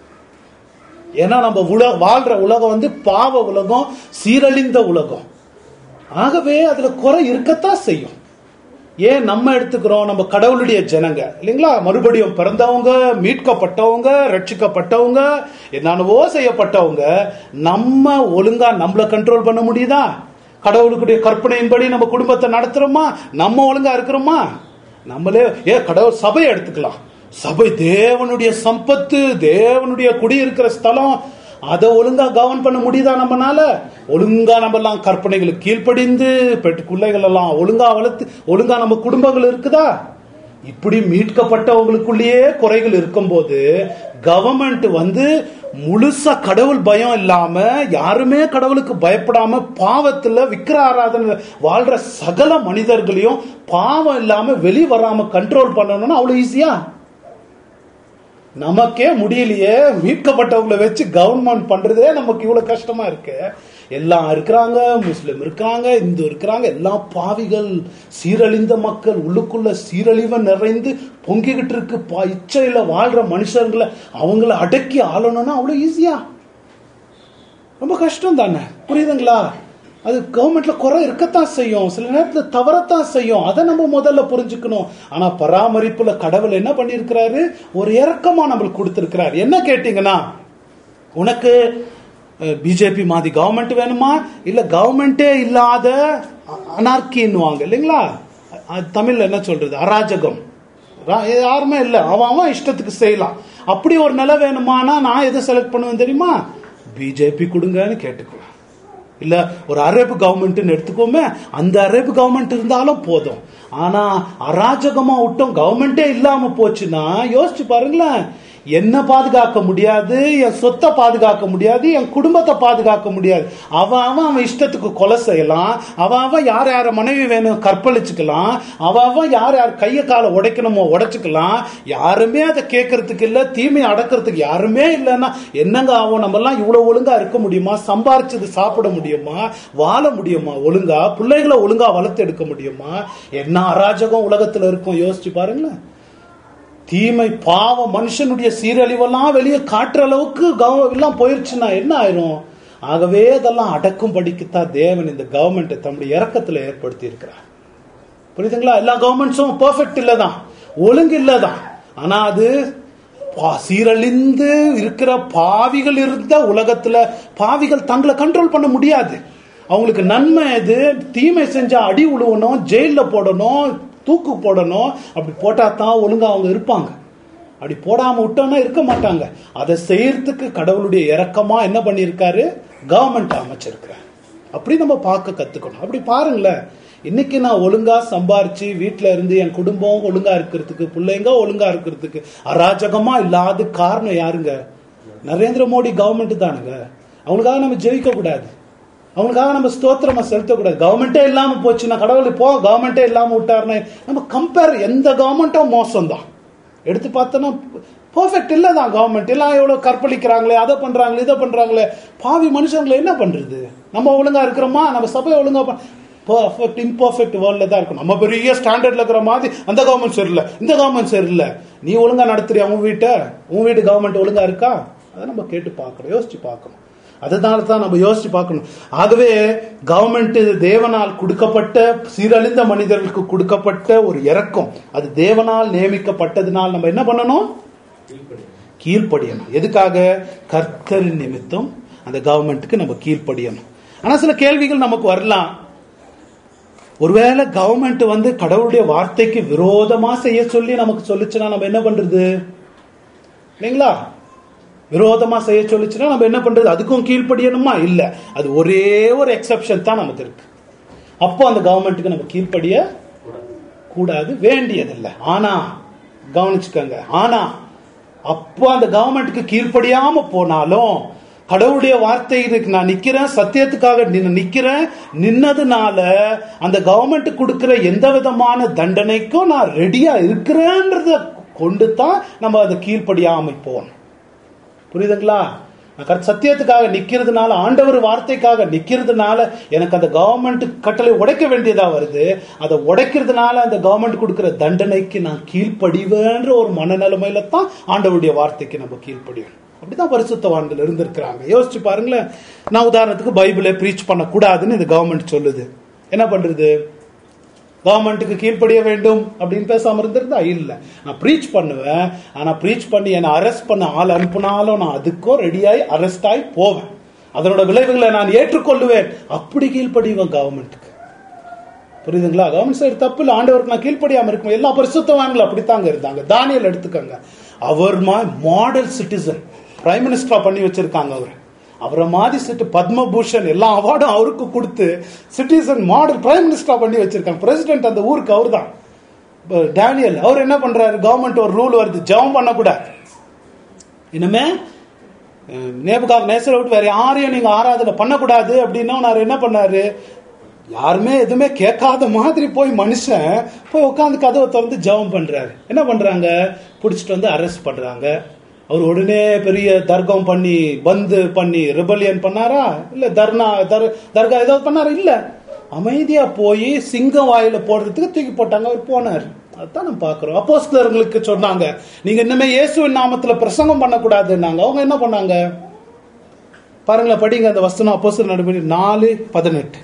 ஏன்னா நம்ம உலக வாழ்ற உலகம் வந்து பாவ உலகம் சீரழிந்த உலகம் ஆகவே அதுல குறை இருக்கத்தான் செய்யும் ஏன் நம்ம எடுத்துக்கிறோம் நம்ம கடவுளுடைய ஜனங்க இல்லைங்களா மறுபடியும் பிறந்தவங்க மீட்கப்பட்டவங்க ரட்சிக்கப்பட்டவங்க என்னென்னவோ செய்யப்பட்டவங்க நம்ம ஒழுங்கா நம்மள கண்ட்ரோல் பண்ண முடியுதா கடவுளுக்குடைய கற்பனையின்படி நம்ம குடும்பத்தை நடத்துறோமா நம்ம ஒழுங்கா இருக்கிறோமா நம்மளே ஏ கடவுள் சபையை எடுத்துக்கலாம் சபை தேவனுடைய சம்பத்து தேவனுடைய குடியிருக்கிற ஸ்தலம் அதை ஒழுங்கா கவர்ன் பண்ண முடியுதா நம்மனால ஒழுங்கா நம்ம எல்லாம் கற்பனைகளுக்கு கீழ்ப்படிந்து பெற்று பிள்ளைகள் எல்லாம் ஒழுங்கா வளர்த்து ஒழுங்கா நம்ம குடும்பங்கள் இருக்குதா இப்படி மீட்கப்பட்டவங்களுக்குள்ளேயே குறைகள் இருக்கும்போது கவர்மெண்ட் வந்து முழுசா கடவுள் பயம் இல்லாம யாருமே கடவுளுக்கு பயப்படாம பாவத்துல விக்கிர ஆராதனை வாழ்ற சகல மனிதர்களையும் பாவம் இல்லாம வெளி வராம கண்ட்ரோல் பண்ணணும்னா அவ்வளவு ஈஸியா நமக்கே முடியலையே மீட்கப்பட்டவங்களை வச்சு கவர்மெண்ட் பண்றதே நமக்கு இவ்வளவு கஷ்டமா இருக்கு எல்லாம் இருக்கிறாங்க முஸ்லிம் இருக்கிறாங்க இந்து இருக்கிறாங்க எல்லாம் பாவிகள் சீரழிந்த மக்கள் உள்ளுக்குள்ள சீரழிவை நிறைந்து பொங்கிக்கிட்டு இருக்கு பா- இச்சையில வாழ்ற மனுஷர்களை அவங்கள அடக்கி ஆளணும்னா அவ்வளவு ஈஸியா ரொம்ப கஷ்டம் தானே புரியுதுங்களா அது கவர்மெண்ட்ல குறை இருக்கத்தான் செய்யும் சில நேரத்துல தவறத்தான் செய்யும் அதை நம்ம முதல்ல புரிஞ்சுக்கணும் ஆனா பராமரிப்புல கடவுள் என்ன பண்ணியிருக்கிறாரு ஒரு இறக்கமா நம்மளுக்கு கொடுத்திருக்கிறாரு என்ன கேட்டீங்கன்னா உனக்கு பிஜேபி மாதிரி கவர்மெண்ட் வேணுமா இல்ல கவர்மெண்டே இல்லாத அனார்கின்னுவாங்க இல்லைங்களா அது தமிழ்ல என்ன சொல்றது அராஜகம் ரா- யாருமே இல்ல அவன் அவன் இஷ்டத்துக்கு செய்யலாம் அப்படி ஒரு நிலை வேணுமானா நான் எதை செலக்ட் பண்ணுவேன் தெரியுமா பிஜேபி கொடுங்கன்னு கேட்டுக்குவேன் இல்ல ஒரு அரேபு கவர்மெண்ட்னு எடுத்துக்கோமே அந்த அரேபு கவர்மெண்ட் இருந்தாலும் போதும் ஆனா அராஜகமா விட்டோம் கவர்மெண்டே இல்லாம போச்சுன்னா யோசிச்சு பாருங்களேன் என்ன பாதுகாக்க முடியாது என் சொத்தை பாதுகாக்க முடியாது என் குடும்பத்தை பாதுகாக்க முடியாது அவன் அவன் அவன் இஷ்டத்துக்கு கொலை செய்யலாம் அவன் அவன் யார் யார மனைவி வேணும் கற்பழிச்சுக்கலாம் அவன் அவன் யார் யார் கையை காலை உடைக்கணுமோ உடைச்சுக்கலாம் யாருமே அதை கேட்கறதுக்கு இல்ல தீமையை அடக்கிறதுக்கு யாருமே இல்லைன்னா என்னங்க ஆகும் நம்ம எல்லாம் இவ்வளவு ஒழுங்கா இருக்க முடியுமா சம்பாரிச்சது சாப்பிட முடியுமா வாழ முடியுமா ஒழுங்கா பிள்ளைகளை ஒழுங்கா வளர்த்து எடுக்க முடியுமா என்ன அராஜகம் உலகத்துல இருக்கும் யோசிச்சு பாருங்களேன் தீமை பாவம் மனுஷனுடைய சீரழிவெல்லாம் வெளியே காட்டுற அளவுக்கு கவ- எல்லாம் போயிருச்சுன்னா என்ன ஆயிரும் ஆகவே அதெல்லாம் அடக்கும் படிக்கத்தான் தேவன் இந்த கவர்மெண்ட் தம்முடைய இறக்கத்துல ஏற்படுத்தி இருக்கிறார் புரியுதுங்களா எல்லா கவர்மெண்ட்ஸும் பெர்ஃபெக்ட் இல்லதான் ஒழுங்கு இல்லதான் ஆனா அது பா- சீரழிந்து இருக்கிற பாவிகள் இருந்த உலகத்துல பாவிகள் தங்களை கண்ட்ரோல் பண்ண முடியாது அவங்களுக்கு நன்மை எது தீமை செஞ்சா அடி உழுவணும் ஜெயில போடணும் தூக்கு போடணும் அப்படி போட்டா தான் ஒழுங்கா அவங்க இருப்பாங்க அப்படி போடாம விட்டோம்னா இருக்க மாட்டாங்க அதை செய்யறதுக்கு கடவுளுடைய இரக்கமா என்ன பண்ணியிருக்காரு கவர்மெண்ட் அமைச்சிருக்கிறார் அப்படி நம்ம பார்க்க கத்துக்கணும் அப்படி பாருங்களேன் இன்னைக்கு நான் ஒழுங்கா சம்பாரிச்சு வீட்ல இருந்து என் குடும்பம் ஒழுங்கா இருக்கிறதுக்கு பிள்ளைங்க ஒழுங்கா இருக்கிறதுக்கு அராஜகமா இல்லாத காரணம் யாருங்க நரேந்திர மோடி கவர்மெண்ட் தானுங்க அவங்களுக்காக நம்ம ஜெயிக்க கூடாது அவங்களுக்காக நம்ம ஸ்தோத்திரமா செலுத்தக்கூடாது கவர்மெண்டே இல்லாம போச்சுன்னா கடவுள் இப்போ கவர்மெண்டே இல்லாம விட்டாருன்னா நம்ம கம்பேர் எந்த கவர்மெண்ட்டும் மோசம் தான் எடுத்து பார்த்தோன்னா பர்ஃபெக்ட் இல்லதான் கவர்மெண்ட் எல்லாம் எவ்வளவு கற்பழிக்கிறாங்களே அதை பண்றாங்களே இதை பண்றாங்களே பாவி மனுஷங்களை என்ன பண்றது நம்ம ஒழுங்கா இருக்கிறோமா நம்ம சபை ஒழுங்கா பண்- பர்ஃபெக்ட் இம்பர்ஃபெக்ட் வேர்ல்ட்ல தான் இருக்கும் நம்ம பெரிய ஸ்டாண்டர்ட்ல இருக்கிற மாதிரி அந்த கவர்மெண்ட் சரியில்லை இந்த கவர்மெண்ட் சரியில்லை நீ ஒழுங்கா நடத்துறியா உன் வீட்டை உன் வீட்டு கவர்மெண்ட் ஒழுங்கா இருக்கா அதை நம்ம கேட்டு பார்க்கணும் யோசிச்சு பார்க்கணும் அதனால தான் நம்ம யோசிச்சு பார்க்கணும் ஆகவே கவர்மெண்ட் தேவனால் கொடுக்கப்பட்ட சீரழிந்த மனிதர்களுக்கு கொடுக்கப்பட்ட ஒரு இறக்கம் அது தேவனால் நியமிக்கப்பட்டதுனால் நம்ம என்ன பண்ணணும் கீழ்ப்படியணும் எதுக்காக கர்த்தரின் நிமித்தம் அந்த கவர்மெண்ட்டுக்கு நம்ம கீழ்ப்படியணும் ஆனா சில கேள்விகள் நமக்கு வரலாம் ஒருவேளை கவர்மெண்ட் வந்து கடவுளுடைய வார்த்தைக்கு விரோதமா செய்ய சொல்லி நமக்கு சொல்லுச்சுன்னா நம்ம என்ன பண்றது இல்லைங்களா விரோதமா செய்ய சொல்லுச்சுன்னா நம்ம என்ன பண்றது அதுக்கும் கீழ்ப்படியணுமா இல்ல அது ஒரே ஒரு எக்ஸெப்ஷன் தான் நமக்கு இருக்கு அப்போ அந்த கவர்மெண்ட்டுக்கு நம்ம கீழ்ப்படிய கூடாது வேண்டியதில்லை ஆனா கவனிச்சுக்கோங்க ஆனா அப்போ அந்த கவர்மெண்ட்டுக்கு கீழ்ப்படியாம போனாலும் கடவுளுடைய வார்த்தைக்கு நான் நிக்கிறேன் சத்தியத்துக்காக நின்னு- நிக்கிறேன் நின்னதுனால அந்த கவர்மெண்ட் கொடுக்கிற எந்த விதமான தண்டனைக்கும் நான் ரெடியா இருக்கிறேன்றத கொண்டு தான் நம்ம அதை கீழ்ப்படியாம போகணும் புரியுதுங்களா நான் கரெக்ட் சத்தியத்துக்காக நிக்கிறதுனால ஆண்டவர் வார்த்தைக்காக நிக்கிறதுனால எனக்கு அந்த கவர்மெண்ட் கட்டளை உடைக்க வேண்டியதா வருது அதை உடைக்கிறதுனால அந்த கவர்மெண்ட் கொடுக்கிற தண்டனைக்கு நான் கீழ்ப்படிவேன்ற ஒரு மனநிலைமையில தான் ஆண்டவருடைய வார்த்தைக்கு நம்ம கீழ்ப்படியும் அப்படிதான் பரிசுத்தவான்கள் இருந்திருக்கிறாங்க யோசிச்சு பாருங்களேன் நான் உதாரணத்துக்கு பைபிளை ப்ரீச் பண்ணக்கூடாதுன்னு இந்த கவர்மெண்ட் சொல்லுது என்ன பண்றது கவர்மெண்ட்டுக்கு கீழ்ப்படிய வேண்டும் அப்படின்னு பேசாம இருந்திருந்தா இல்ல நான் ப்ரீச் பண்ணுவேன் ஆனா ப்ரீச் பண்ணி என்னை அரெஸ்ட் பண்ண ஆள் அனுப்புனாலும் நான் அதுக்கும் ரெடியாகி அரெஸ்ட் ஆகி போவேன் அதனோட விளைவுகளை நான் ஏற்றுக்கொள்ளுவேன் அப்படி கீழ்ப்படிவேன் கவர்மெண்ட்டுக்கு புரியுதுங்களா கவர்மெண்ட் சைடு தப்பு இல்லை ஆண்டவருக்கு நான் கீழ்ப்படியாம இருக்கும் எல்லா பரிசுத்தவான்களும் அப்படித்தாங்க இருந்தாங்க தானியல் எடுத்துக்கங்க அவர் மாடல் சிட்டிசன் பிரைம் மினிஸ்டரா பண்ணி வச்சிருக்காங்க அவர் அவரை மாதிரி சிட்டு பத்மபூஷன் எல்லா அவார்டும் அவருக்கு கொடுத்து சிட்டிசன் மாடல் பிரைம் மினிஸ்டரா பண்ணி வச்சிருக்காங்க பிரசிடென்ட் அந்த ஊருக்கு அவர் தான் டேனியல் அவர் என்ன பண்றாரு கவர்மெண்ட் ஒரு ரூல் வருது ஜெபம் பண்ணக்கூடாது இனிமே நேபுகாக நேசரை விட்டு வேற யாரையும் நீங்க ஆராதனை பண்ணக்கூடாது அப்படின்னா நான் என்ன பண்ணாரு யாருமே எதுவுமே கேட்காத மாதிரி போய் மனுஷன் போய் உட்காந்து கதவை திறந்து ஜெபம் பண்றாரு என்ன பண்றாங்க பிடிச்சிட்டு வந்து அரெஸ்ட் பண்றாங்க அவர் உடனே பெரிய தர்க்கம் பண்ணி பந்து பண்ணி ரிபலியன் பண்ணாரா இல்ல தர்ணா தர் தர்கா ஏதாவது பண்ணாரா இல்ல அமைதியா போய் சிங்கம் வாயில போடுறதுக்கு தூக்கி போட்டாங்க அவர் போனார் அதான் நம்ம பாக்குறோம் அப்போஸ்தலர்களுக்கு சொன்னாங்க நீங்க இன்னுமே இயேசுவின் நாமத்துல பிரசங்கம் பண்ணக்கூடாதுன்னாங்க அவங்க என்ன பண்ணாங்க பாருங்களேன் படிங்க அந்த வசனம் அப்போஸ்தலர் நடுபடி நாலு பதினெட்டு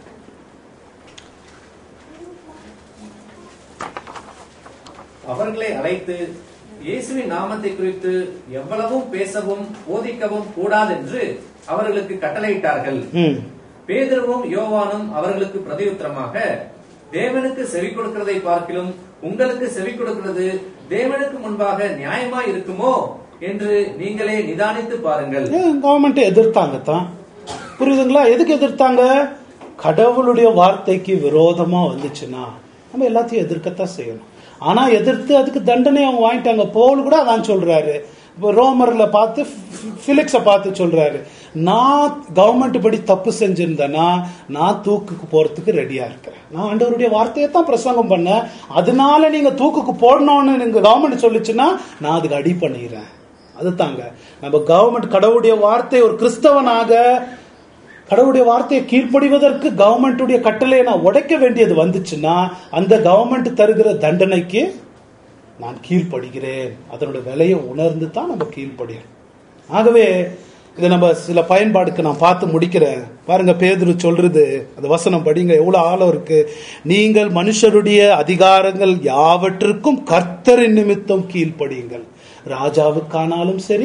அவர்களை அழைத்து இயேசுவின் நாமத்தை குறித்து எவ்வளவும் பேசவும் போதிக்கவும் கூடாதென்று அவர்களுக்கு கட்டளையிட்டார்கள் ம் பேதுருவும் யோவானும் அவர்களுக்கு பிரதியுத்தரமாக தேவனுக்கு செவி கொடுக்கிறதை பார்க்கிலும் உங்களுக்கு செவி கொடுக்கிறது தேவனுக்கு முன்பாக நியாயமாய் இருக்குமோ என்று நீங்களே நிதானித்து பாருங்கள் கவர்மெண்ட் எதிர்த்தாங்க தான் புரியுதுங்களா எதுக்கு எதிர்த்தாங்க கடவுளுடைய வார்த்தைக்கு விரோதமா வந்துச்சுன்னா நம்ம எல்லாத்தையும் எதிர்க்கத்தான் செய்யணும் ஆனா எதிர்த்து அதுக்கு தண்டனை அவங்க வாங்கிட்டாங்க போல் கூட அதான் சொல்றாரு இப்போ ரோமர்ல பார்த்து பிலிக்ஸ பார்த்து சொல்றாரு நான் கவர்மெண்ட் படி தப்பு செஞ்சிருந்தேன்னா நான் தூக்குக்கு போறதுக்கு ரெடியா இருக்கிறேன் நான் ஆண்டவருடைய வார்த்தையை தான் பிரசங்கம் பண்ணேன் அதனால நீங்க தூக்குக்கு போடணும்னு நீங்க கவர்மெண்ட் சொல்லுச்சுன்னா நான் அதுக்கு அடி பண்ணிடுறேன் அதுதாங்க நம்ம கவர்மெண்ட் கடவுளுடைய வார்த்தை ஒரு கிறிஸ்தவனாக கடவுளுடைய வார்த்தையை கீழ்ப்படிவதற்கு கவர்மெண்ட்டுடைய கட்டளையை நான் உடைக்க வேண்டியது வந்துச்சுன்னா அந்த கவர்மெண்ட் தருகிற தண்டனைக்கு நான் கீழ்ப்படுகிறேன் அதனோட விலையை உணர்ந்து தான் நம்ம கீழ்ப்படியும் ஆகவே இதை நம்ம சில பயன்பாடுக்கு நான் பார்த்து முடிக்கிறேன் பாருங்க பேதுரு சொல்றது அந்த வசனம் படிங்க எவ்வளவு ஆழம் இருக்கு நீங்கள் மனுஷருடைய அதிகாரங்கள் யாவற்றுக்கும் கர்த்தரின் நிமித்தம் கீழ்ப்படியுங்கள் ராஜாவுக்கானாலும் சரி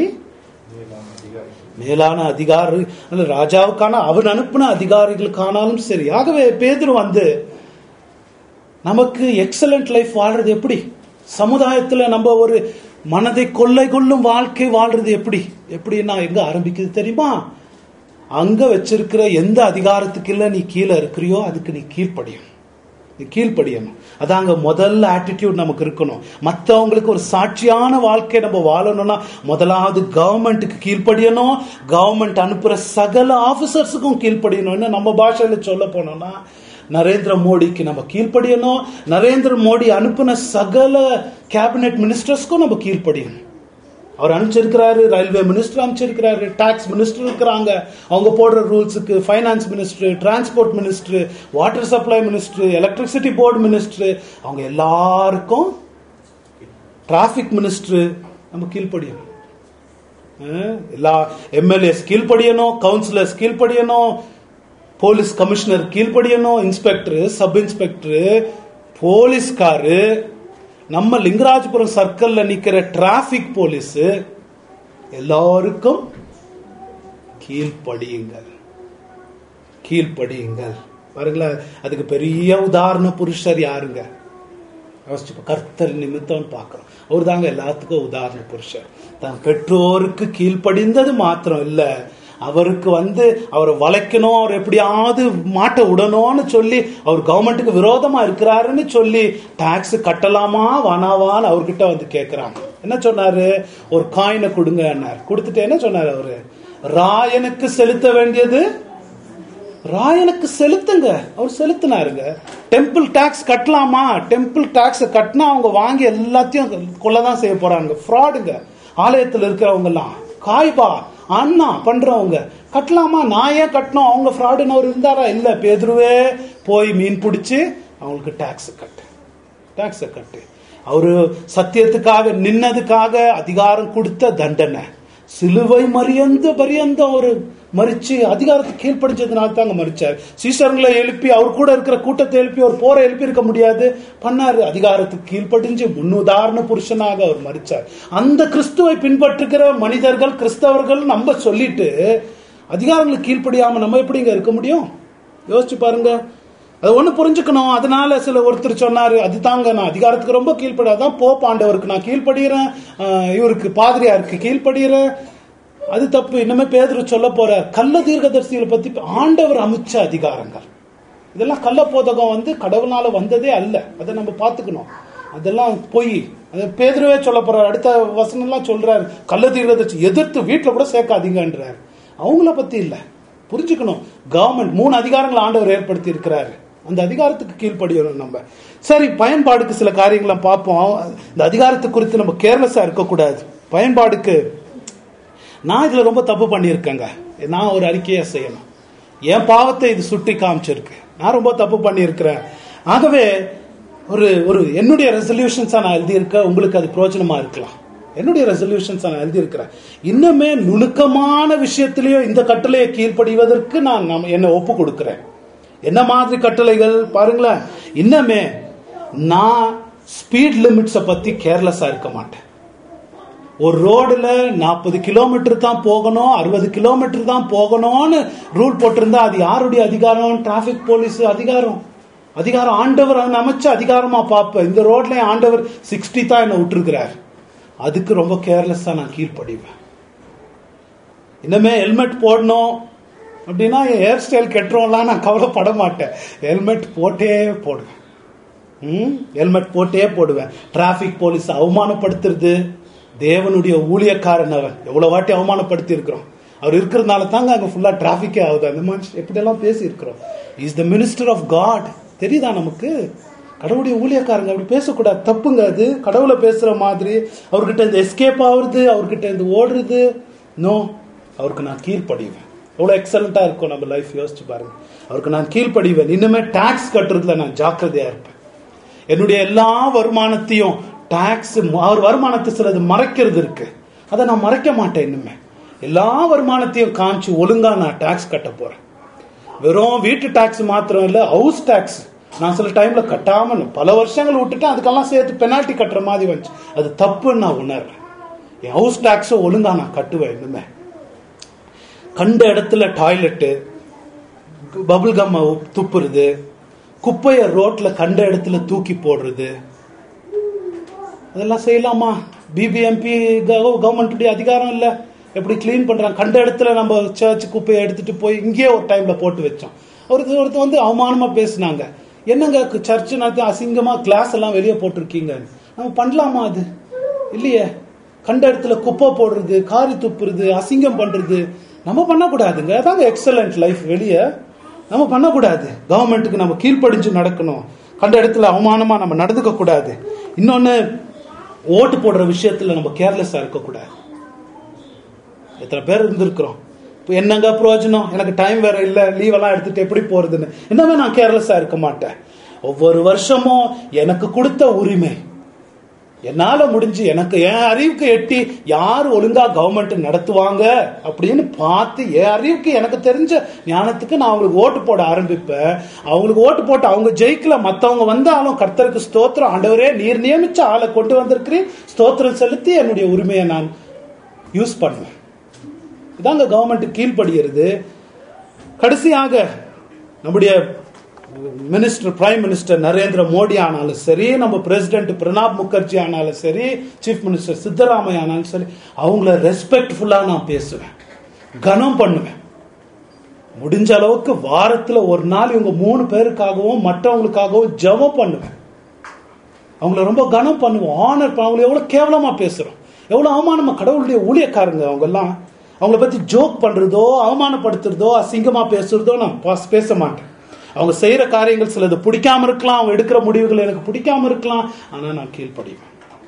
மேலான அதிகாரி அல்ல ராஜாவுக்கான அவன் அனுப்பின அதிகாரிகளுக்கானாலும் சரி ஆகவே பேதுரு வந்து நமக்கு எக்ஸலண்ட் லைஃப் வாழ்றது எப்படி சமுதாயத்துல நம்ம ஒரு மனதை கொள்ளை கொள்ளும் வாழ்க்கை வாழ்றது எப்படி எப்படின்னா எங்க ஆரம்பிக்குது தெரியுமா அங்க வச்சிருக்கிற எந்த அதிகாரத்துக்கு இல்ல நீ கீழே இருக்கிறியோ அதுக்கு நீ கீழ்ப்படியும் நீ கீழ்ப்படியணும் அதாங்க முதல்ல ஆட்டிடியூட் நமக்கு இருக்கணும் மற்றவங்களுக்கு ஒரு சாட்சியான வாழ்க்கை நம்ம வாழணும்னா முதலாவது கவர்மெண்ட்டுக்கு கீழ்ப்படியணும் கவர்மெண்ட் அனுப்புற சகல ஆபீசர்ஸுக்கும் கீழ்ப்படியணும் இன்னும் நம்ம பாஷையில சொல்ல போனோம்னா நரேந்திர மோடிக்கு நம்ம கீழ்ப்படியணும் நரேந்திர மோடி அனுப்பின சகல கேபினெட் மினிஸ்டர்ஸ்க்கும் நம்ம கீழ்ப்படியணும் அவர் அனுப்பிச்சிருக்கிறாரு ரயில்வே மினிஸ்டர் அனுப்பிச்சிருக்கிறாரு டாக்ஸ் மினிஸ்டர் இருக்கிறாங்க அவங்க போடுற ரூல்ஸுக்கு finance minister transport minister water supply minister electricity board minister அவங்க எல்லாருக்கும் டிராஃபிக் மினிஸ்டர் நம்ம கீழ்ப்படியணும் அஹ் எல்லா எம்எல்ஏஸ் கீழ்ப்படியணும் கவுன்சிலர்ஸ் கீழ்ப்படியணும் போலீஸ் கமிஷனர் கீழ்ப்படியணும் இன்ஸ்பெக்டர் சப் இன்ஸ்பெக்டர் போலீஸ்காரு நம்ம லிங்கராஜபுரம் சர்க்கிள்ல நிக்கிற டிராபிக் போலீஸ் எல்லாருக்கும் கீழ்ப்படியுங்கள் கீழ்ப்படியுங்கள் பாருங்களேன் அதுக்கு பெரிய உதாரண புருஷர் யாருங்க யோசிச்சு பா- கர்த்தர் நிமித்தம் பார்க்கிறோம் அவர் தாங்க எல்லாத்துக்கும் உதாரண புருஷர் தன் பெற்றோருக்கு கீழ்ப்படிந்தது மாத்திரம் இல்ல அவருக்கு வந்து அவரை வளைக்கணும் அவர் எப்படியாவது மாட்ட விடணும்னு சொல்லி அவர் கவர்மெண்ட்டுக்கு விரோதமா இருக்கிறாருன்னு சொல்லி டாக்ஸ் கட்டலாமா வானாவான்னு அவர்கிட்ட வந்து கேக்குறாங்க என்ன சொன்னாரு ஒரு காயினை கொடுங்க கொடுத்துட்டு என்ன சொன்னாரு அவரு ராயனுக்கு செலுத்த வேண்டியது ராயனுக்கு செலுத்துங்க அவர் செலுத்தினாருங்க டெம்பிள் டாக்ஸ் கட்டலாமா டெம்பிள் டாக்ஸ் கட்டினா அவங்க வாங்கி எல்லாத்தையும் கொள்ளதான் செய்ய போறாங்க ஃப்ராடுங்க ஆலயத்தில் இருக்கிறவங்க எல்லாம் காய்பா அண்ணா பண்றவங்க கட்டலாமா நான் ஏன் கட்டணும் அவங்க ஃப்ராடுன்னு அவர் இருந்தாரா இல்ல பேதுருவே போய் மீன் பிடிச்சு அவங்களுக்கு டாக்ஸ் கட்டு டாக்ஸ கட்டு அவரு சத்தியத்துக்காக நின்னதுக்காக அதிகாரம் கொடுத்த தண்டனை சிலுவை மரியந்த பரியந்த ஒரு மறிச்சு அதிகாரத்துக்கு கீழ்ப்படிஞ்சதுனால தாங்க மறிச்சார் சீசர்களை எழுப்பி அவர் கூட இருக்கிற கூட்டத்தை எழுப்பி அவர் போரை எழுப்பி இருக்க முடியாது பண்ணாரு அதிகாரத்துக்கு கீழ்ப்படிஞ்சு முன்னுதாரண புருஷனாக அவர் மறிச்சார் அந்த கிறிஸ்துவை பின்பற்றுகிற மனிதர்கள் கிறிஸ்தவர்கள் நம்ம சொல்லிட்டு அதிகாரங்களுக்கு கீழ்ப்படியாம நம்ம எப்படிங்க இருக்க முடியும் யோசிச்சு பாருங்க அது ஒண்ணு புரிஞ்சுக்கணும் அதனால சில ஒருத்தர் சொன்னாரு அது தாங்க நான் அதிகாரத்துக்கு ரொம்ப கீழ்ப்படாதான் போப் ஆண்டவருக்கு நான் கீழ்ப்படுகிறேன் ஆஹ் இவருக்கு பாதிரியாருக்கு கீழ்ப்படுகிறேன் அது தப்பு இன்னுமே பேதுரு சொல்ல போறார் கள்ள தீர்க்கதரிசிகளை பத்தி ஆண்டவர் அமைச்ச அதிகாரங்கள் இதெல்லாம் கள்ள போதகம் வந்து கடவுளால வந்ததே அல்ல அதை நம்ம பார்த்துக்கணும் அதெல்லாம் பொய் அது பேதுருவே சொல்ல போறார் அடுத்த வசனம் எல்லாம் சொல்றாரு கள்ள தீர்க்கதரிசி எதிர்த்து வீட்டுல கூட சேர்க்காதீங்கன்றார் அவங்கள பத்தி இல்ல புரிஞ்சுக்கணும் கவர்மெண்ட் மூணு அதிகாரங்களை ஆண்டவர் ஏற்படுத்தி இருக்கிறாரு அந்த அதிகாரத்துக்கு கீழ்ப்படியணும் நம்ம சரி பயன்பாடுக்கு சில காரியங்களை பார்ப்போம் இந்த அதிகாரத்தை குறித்து நம்ம கேர்லெஸ்ஸா இருக்கக்கூடாது பயன்பாடுக்கு நான் இதுல ரொம்ப தப்பு பண்ணியிருக்கேங்க நான் ஒரு அறிக்கையை செய்யணும் என் பாவத்தை இது சுட்டி காமிச்சிருக்கு நான் ரொம்ப தப்பு பண்ணியிருக்கிறேன் ஆகவே ஒரு ஒரு என்னுடைய ரெசல்யூஷன்ஸா நான் எழுதியிருக்க உங்களுக்கு அது பிரயோஜனமா இருக்கலாம் என்னுடைய ரெசல்யூஷன்ஸ் நான் எழுதியிருக்கிறேன் இன்னுமே நுணுக்கமான விஷயத்திலேயும் இந்த கட்டளையை கீழ்ப்படிவதற்கு நான் நம்ம என்னை ஒப்பு கொடுக்கிறேன் என்ன மாதிரி கட்டளைகள் பாருங்களேன் இன்னமே நான் ஸ்பீட் லிமிட்ஸை பத்தி கேர்லெஸ்ஸா இருக்க மாட்டேன் ஒரு ரோடுல நாற்பது கிலோமீட்டர் தான் போகணும் அறுபது கிலோமீட்டர் தான் போகணும்னு ரூல் போட்டிருந்தா அது யாருடைய அதிகாரம் டிராபிக் போலீஸ் அதிகாரம் அதிகாரம் ஆண்டவர் அமைச்ச அதிகாரமா பார்ப்பேன் இந்த ரோட்ல ஆண்டவர் சிக்ஸ்டி தான் என்ன விட்டுருக்கிறார் அதுக்கு ரொம்ப கேர்லெஸ்ஸா நான் கீழ்ப்படிவேன் இன்னமே ஹெல்மெட் போடணும் அப்படின்னா என் ஹேர் ஸ்டைல் கெட்டுறோம்லாம் நான் கவலைப்பட மாட்டேன் ஹெல்மெட் போட்டே போடுவேன் ம் ஹெல்மெட் போட்டே போடுவேன் டிராபிக் போலீஸ் அவமானப்படுத்துறது தேவனுடைய ஊழியக்காரன் அவன் எவ்வளவு வாட்டி அவமானப்படுத்தி இருக்கிறோம் அவர் இருக்கிறதுனால தாங்க அங்க ஃபுல்லா டிராபிக்கே ஆகுது அந்த மனுஷன் எப்படியெல்லாம் பேசி இருக்கிறோம் is the minister of god தெரியுதா நமக்கு கடவுளுடைய ஊழியக்காரங்க அப்படி பேசக்கூடாது தப்புங்க அது கடவுளை பேசுற மாதிரி அவர்கிட்ட இந்த எஸ்கேப் ஆகுறது அவர்கிட்ட இந்த ஓடுறது நோ அவருக்கு நான் கீழ்ப்படிவேன் எவ்வளவு எக்ஸலண்டா இருக்கும் நம்ம லைஃப் யோசிச்சு பாருங்க அவருக்கு நான் கீழ்ப்படிவேன் இன்னுமே டாக்ஸ் கட்டுறதுல நான் ஜாக்கிரதையா இருப்பேன் என்னுடைய எல்லா வருமானத்தையும் டாக்ஸ் அவர் வருமானத்தை சிலது மறைக்கிறது இருக்கு அதை நான் மறைக்க மாட்டேன் இன்னுமே எல்லா வருமானத்தையும் காமிச்சு ஒழுங்கா நான் டாக்ஸ் கட்ட போறேன் வெறும் வீட்டு டாக்ஸ் மாத்திரம் இல்ல ஹவுஸ் டாக்ஸ் நான் சில டைம்ல கட்டாம பல வருஷங்கள் விட்டுட்டு அதுக்கெல்லாம் சேர்த்து பெனால்ட்டி கட்டுற மாதிரி வந்துச்சு அது தப்புன்னு நான் உணர்றேன் என் ஹவுஸ் டாக்ஸை ஒழுங்கா நான் கட்டுவேன் இன்னுமே கண்ட இடத்துல டாய்லெட்டு பபுள் கம் துப்புறது குப்பைய ரோட்ல கண்ட இடத்துல தூக்கி போடுறது அதெல்லாம் செய்யலாமா பிபிஎம்பி கவர்மெண்ட்டுடைய அதிகாரம் இல்ல எப்படி க்ளீன் பண்றாங்க கண்ட இடத்துல நம்ம சர்ச் குப்பையை எடுத்துட்டு போய் இங்கேயே ஒரு டைம்ல போட்டு வச்சோம் ஒருத்தர் ஒருத்தர் வந்து அவமானமா பேசினாங்க என்னங்க சர்ச் நடத்தி அசிங்கமா கிளாஸ் எல்லாம் வெளியே போட்டிருக்கீங்க நம்ம பண்ணலாமா அது இல்லையே கண்ட இடத்துல குப்பை போடுறது காரி துப்புறது அசிங்கம் பண்றது நம்ம பண்ணக்கூடாதுங்க அதாங்க எக்ஸலண்ட் லைஃப் வெளியே நம்ம பண்ணக்கூடாது கவர்மெண்ட்டுக்கு நம்ம கீழ்ப்படிஞ்சு நடக்கணும் கண்ட இடத்துல அவமானமா நம்ம நடந்துக்க கூடாது இன்னொன்னு ஓட்டு போடுற விஷயத்துல நம்ம கேர்லெஸ்ஸா இருக்கக்கூடாது எத்தனை பேர் இருந்திருக்கிறோம் இப்போ என்னங்க பிரயோஜனம் எனக்கு டைம் வேற இல்லை லீவ் எல்லாம் எடுத்துட்டு எப்படி போறதுன்னு இன்னமே நான் கேர்லெஸ்ஸா இருக்க மாட்டேன் ஒவ்வொரு வருஷமும் எனக்கு கொடுத்த உரிமை என்னால முடிஞ்சு எனக்கு என் அறிவுக்கு எட்டி யார் ஒழுங்கா கவர்மெண்ட் நடத்துவாங்க அப்படின்னு பார்த்து என் அறிவுக்கு எனக்கு தெரிஞ்ச ஞானத்துக்கு நான் அவங்களுக்கு ஓட்டு போட ஆரம்பிப்பேன் அவங்களுக்கு ஓட்டு போட்டு அவங்க ஜெயிக்கல மத்தவங்க வந்தாலும் கர்த்தருக்கு ஸ்தோத்திரம் ஆண்டவரே நீர் நியமிச்ச ஆளை கொண்டு வந்திருக்கிறேன் ஸ்தோத்திரம் செலுத்தி என்னுடைய உரிமையை நான் யூஸ் பண்ணுவேன் இதாங்க கவர்மெண்ட் கீழ்ப்படுகிறது கடைசியாக நம்முடைய minister prime minister Narendra Modi ஆனாலும் சரி நம்ம பிரசிடென்ட் பிரணாப் முகர்ஜி ஆனாலும் சரி சீஃப் மினிஸ்டர் சித்தராமையா ஆனாலும் சரி அவங்கள ரெஸ்பெக்ட்ஃபுல்லா நான் பேசுவேன் கனம் பண்ணுவேன் முடிஞ்ச அளவுக்கு வாரத்துல ஒரு நாள் இவங்க மூணு பேருக்காகவும் மற்றவங்களுக்காகவும் ஜெபம் பண்ணுவேன் அவங்கள ரொம்ப கனம் பண்ணுவோம் ஆனர் அவங்கள எவ்வளவு கேவலமா பேசுறோம் எவ்வளவு அவமானமா கடவுளுடைய ஊழியக்காரங்க அவங்க எல்லாம் அவங்கள பத்தி ஜோக் பண்றதோ அவமானப்படுத்துறதோ அசிங்கமா பேசுறதோ நான் பாஸ்- பேச மாட்டேன் அவங்க செய்யற காரியங்கள் சிலது பிடிக்காம இருக்கலாம் அவங்க எடுக்கிற முடிவுகள் எனக்கு பிடிக்காம இருக்கலாம் ஆனா நான் கீழ்ப்படிவேன்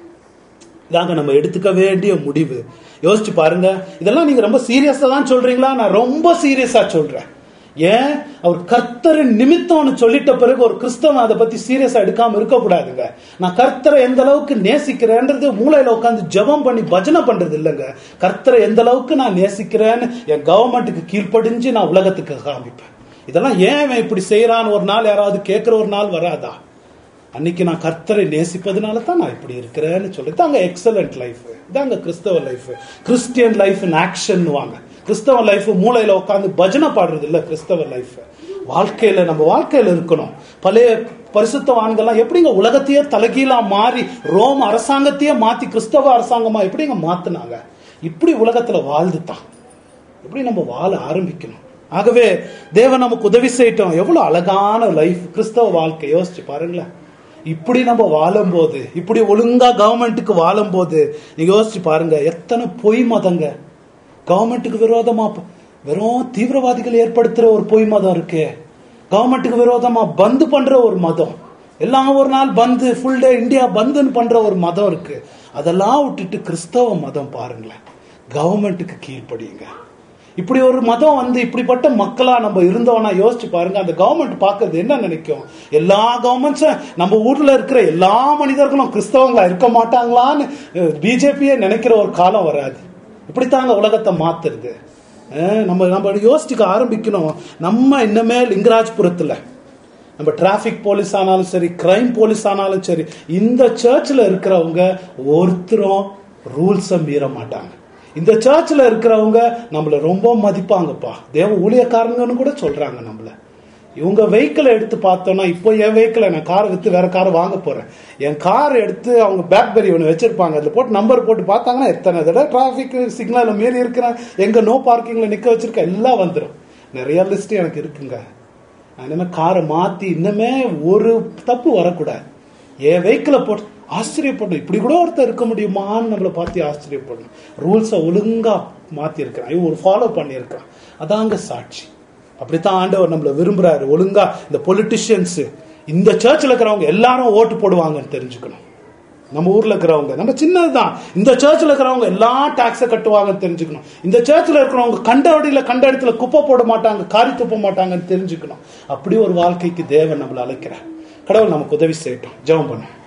இதாங்க நம்ம எடுத்துக்க வேண்டிய முடிவு யோசிச்சு பாருங்க இதெல்லாம் நீங்க ரொம்ப சீரியஸா தான் சொல்றீங்களா நான் ரொம்ப சீரியஸா சொல்றேன் ஏன் அவர் கர்த்தரின் நிமித்தம்னு சொல்லிட்ட பிறகு ஒரு கிறிஸ்தவன் அதை பத்தி சீரியஸா எடுக்காம இருக்க கூடாதுங்க நான் கர்த்தரை எந்த அளவுக்கு நேசிக்கிறேன்றது மூளையில உட்காந்து ஜெபம் பண்ணி பஜனை பண்றது இல்லைங்க கர்த்தரை எந்த அளவுக்கு நான் நேசிக்கிறேன்னு என் கவர்மெண்ட்டுக்கு கீழ்ப்படிஞ்சு நான் உலகத்துக்கு காமிப்பேன் இதெல்லாம் ஏன் இவன் இப்படி செய்யறான்னு ஒரு நாள் யாராவது கேட்கிற ஒரு நாள் வராதா அன்னைக்கு நான் கர்த்தரை நேசிப்பதனால தான் நான் இப்படி இருக்கிறேன்னு சொல்லி தாங்க எக்ஸலண்ட் லைஃப் இதாங்க கிறிஸ்தவ life Christian life in action வாங்க கிறிஸ்தவ லைஃப் மூளையில உட்காந்து பஜனை பாடுறது இல்ல கிறிஸ்தவ லைஃப் வாழ்க்கையில நம்ம வாழ்க்கையில இருக்கணும் பழைய பரிசுத்தவான்கள்லாம் எப்படிங்க உலகத்தையே தலைகீழா மாறி ரோம் அரசாங்கத்தையே மாத்தி கிறிஸ்தவ அரசாங்கமா எப்படிங்க மாத்துனாங்க இப்படி உலகத்துல வாழ்ந்துட்டான் எப்படி நம்ம வாழ ஆரம்பிக்கணும் ஆகவே தேவன் நமக்கு உதவி செய்யட்டும் எவ்வளவு அழகான லைஃப் கிறிஸ்தவ வாழ்க்கை யோசிச்சு பாருங்களேன் இப்படி நம்ம வாழும்போது இப்படி ஒழுங்கா கவர்மெண்ட்டுக்கு வாழும்போது நீங்க யோசிச்சு பாருங்க எத்தனை பொய் மதங்க கவர்மெண்ட்டுக்கு விரோதமா ப- வெறும் தீவிரவாதிகள் ஏற்படுத்துற ஒரு பொய் மதம் இருக்கே கவர்மெண்ட்டுக்கு விரோதமா பந்து பண்ற ஒரு மதம் எல்லாம் ஒரு நாள் பந்து ஃபுல் டே இந்தியா பந்துன்னு பண்ற ஒரு மதம் இருக்கு அதெல்லாம் விட்டுட்டு கிறிஸ்தவ மதம் பாருங்களேன் கவர்மெண்ட்டுக்கு கீழ்ப்படியுங்க இப்படி ஒரு மதம் வந்து இப்படிப்பட்ட மக்களா நம்ம இருந்தோம்னா யோசிச்சு பாருங்க அந்த கவர்மெண்ட் பார்க்கறது என்ன நினைக்கும் எல்லா கவர்மெண்ட்ஸும் நம்ம ஊர்ல இருக்கிற எல்லா மனிதர்களும் கிறிஸ்தவங்களா இருக்க மாட்டாங்களான்னு பிஜேபியே நினைக்கிற ஒரு காலம் வராது இப்படித்தாங்க உலகத்தை மாத்துறது அஹ் நம்ம நம்ம யோசிச்சுக்க ஆரம்பிக்கணும் நம்ம இன்னமே லிங்கராஜ்புரத்துல நம்ம டிராபிக் போலீஸ் ஆனாலும் சரி கிரைம் போலீஸ் ஆனாலும் சரி இந்த சர்ச்சில் இருக்கிறவங்க ஒருத்தரும் ரூல்ஸை மீற மாட்டாங்க இந்த சர்ச்சில் இருக்கிறவங்க நம்மள ரொம்ப மதிப்பாங்கப்பா தேவ ஊழியக்காரங்கன்னு கூட சொல்றாங்க நம்மள இவங்க வெஹிக்கிளை எடுத்து பார்த்தோம்னா இப்போ என் வெஹிக்கிளை நான் காரை வித்து வேற காரை வாங்க போறேன் என் கார் எடுத்து அவங்க பேக்பெரி ஒன்று வச்சிருப்பாங்க அதில் போட்டு நம்பர் போட்டு பார்த்தாங்கன்னா எத்தனை தடவை டிராஃபிக் சிக்னல் மீறி இருக்கிறேன் எங்க நோ பார்க்கிங்ல நிக்க வச்சிருக்கேன் எல்லாம் வந்துடும் நிறைய லிஸ்ட் எனக்கு இருக்குங்க இனிமே காரை மாத்தி இன்னமே ஒரு தப்பு வரக்கூடாது என் வெஹிக்கிளை போட்டு ஆச்சரியப்படணும் இப்படி கூட ஒருத்தர் இருக்க முடியுமான்னு நம்மளை பார்த்து ஆச்சரியப்படணும் ரூல்ஸை ஒழுங்கா மாத்தி இருக்கிறான் இவன் ஒரு ஃபாலோ பண்ணியிருக்கான் அதாங்க சாட்சி அப்படித்தான் ஆண்டவர் நம்மளை விரும்புறாரு ஒழுங்கா இந்த பொலிட்டிஷியன்ஸ் இந்த சர்ச்சில் இருக்கிறவங்க எல்லாரும் ஓட்டு போடுவாங்கன்னு தெரிஞ்சுக்கணும் நம்ம ஊர்ல இருக்கிறவங்க நம்ம சின்னதுதான் இந்த சர்ச்சில் இருக்கிறவங்க எல்லா டாக்ஸை கட்டுவாங்கன்னு தெரிஞ்சுக்கணும் இந்த சர்ச்சில் இருக்கிறவங்க கண்ட வழியில கண்ட இடத்துல குப்பை போட மாட்டாங்க காரி துப்ப மாட்டாங்கன்னு தெரிஞ்சுக்கணும் அப்படி ஒரு வாழ்க்கைக்கு தேவன் நம்மளை அழைக்கிறார் கடவுள் நமக்கு உதவி செய்யட்டும் ஜெபம் பண்ணும்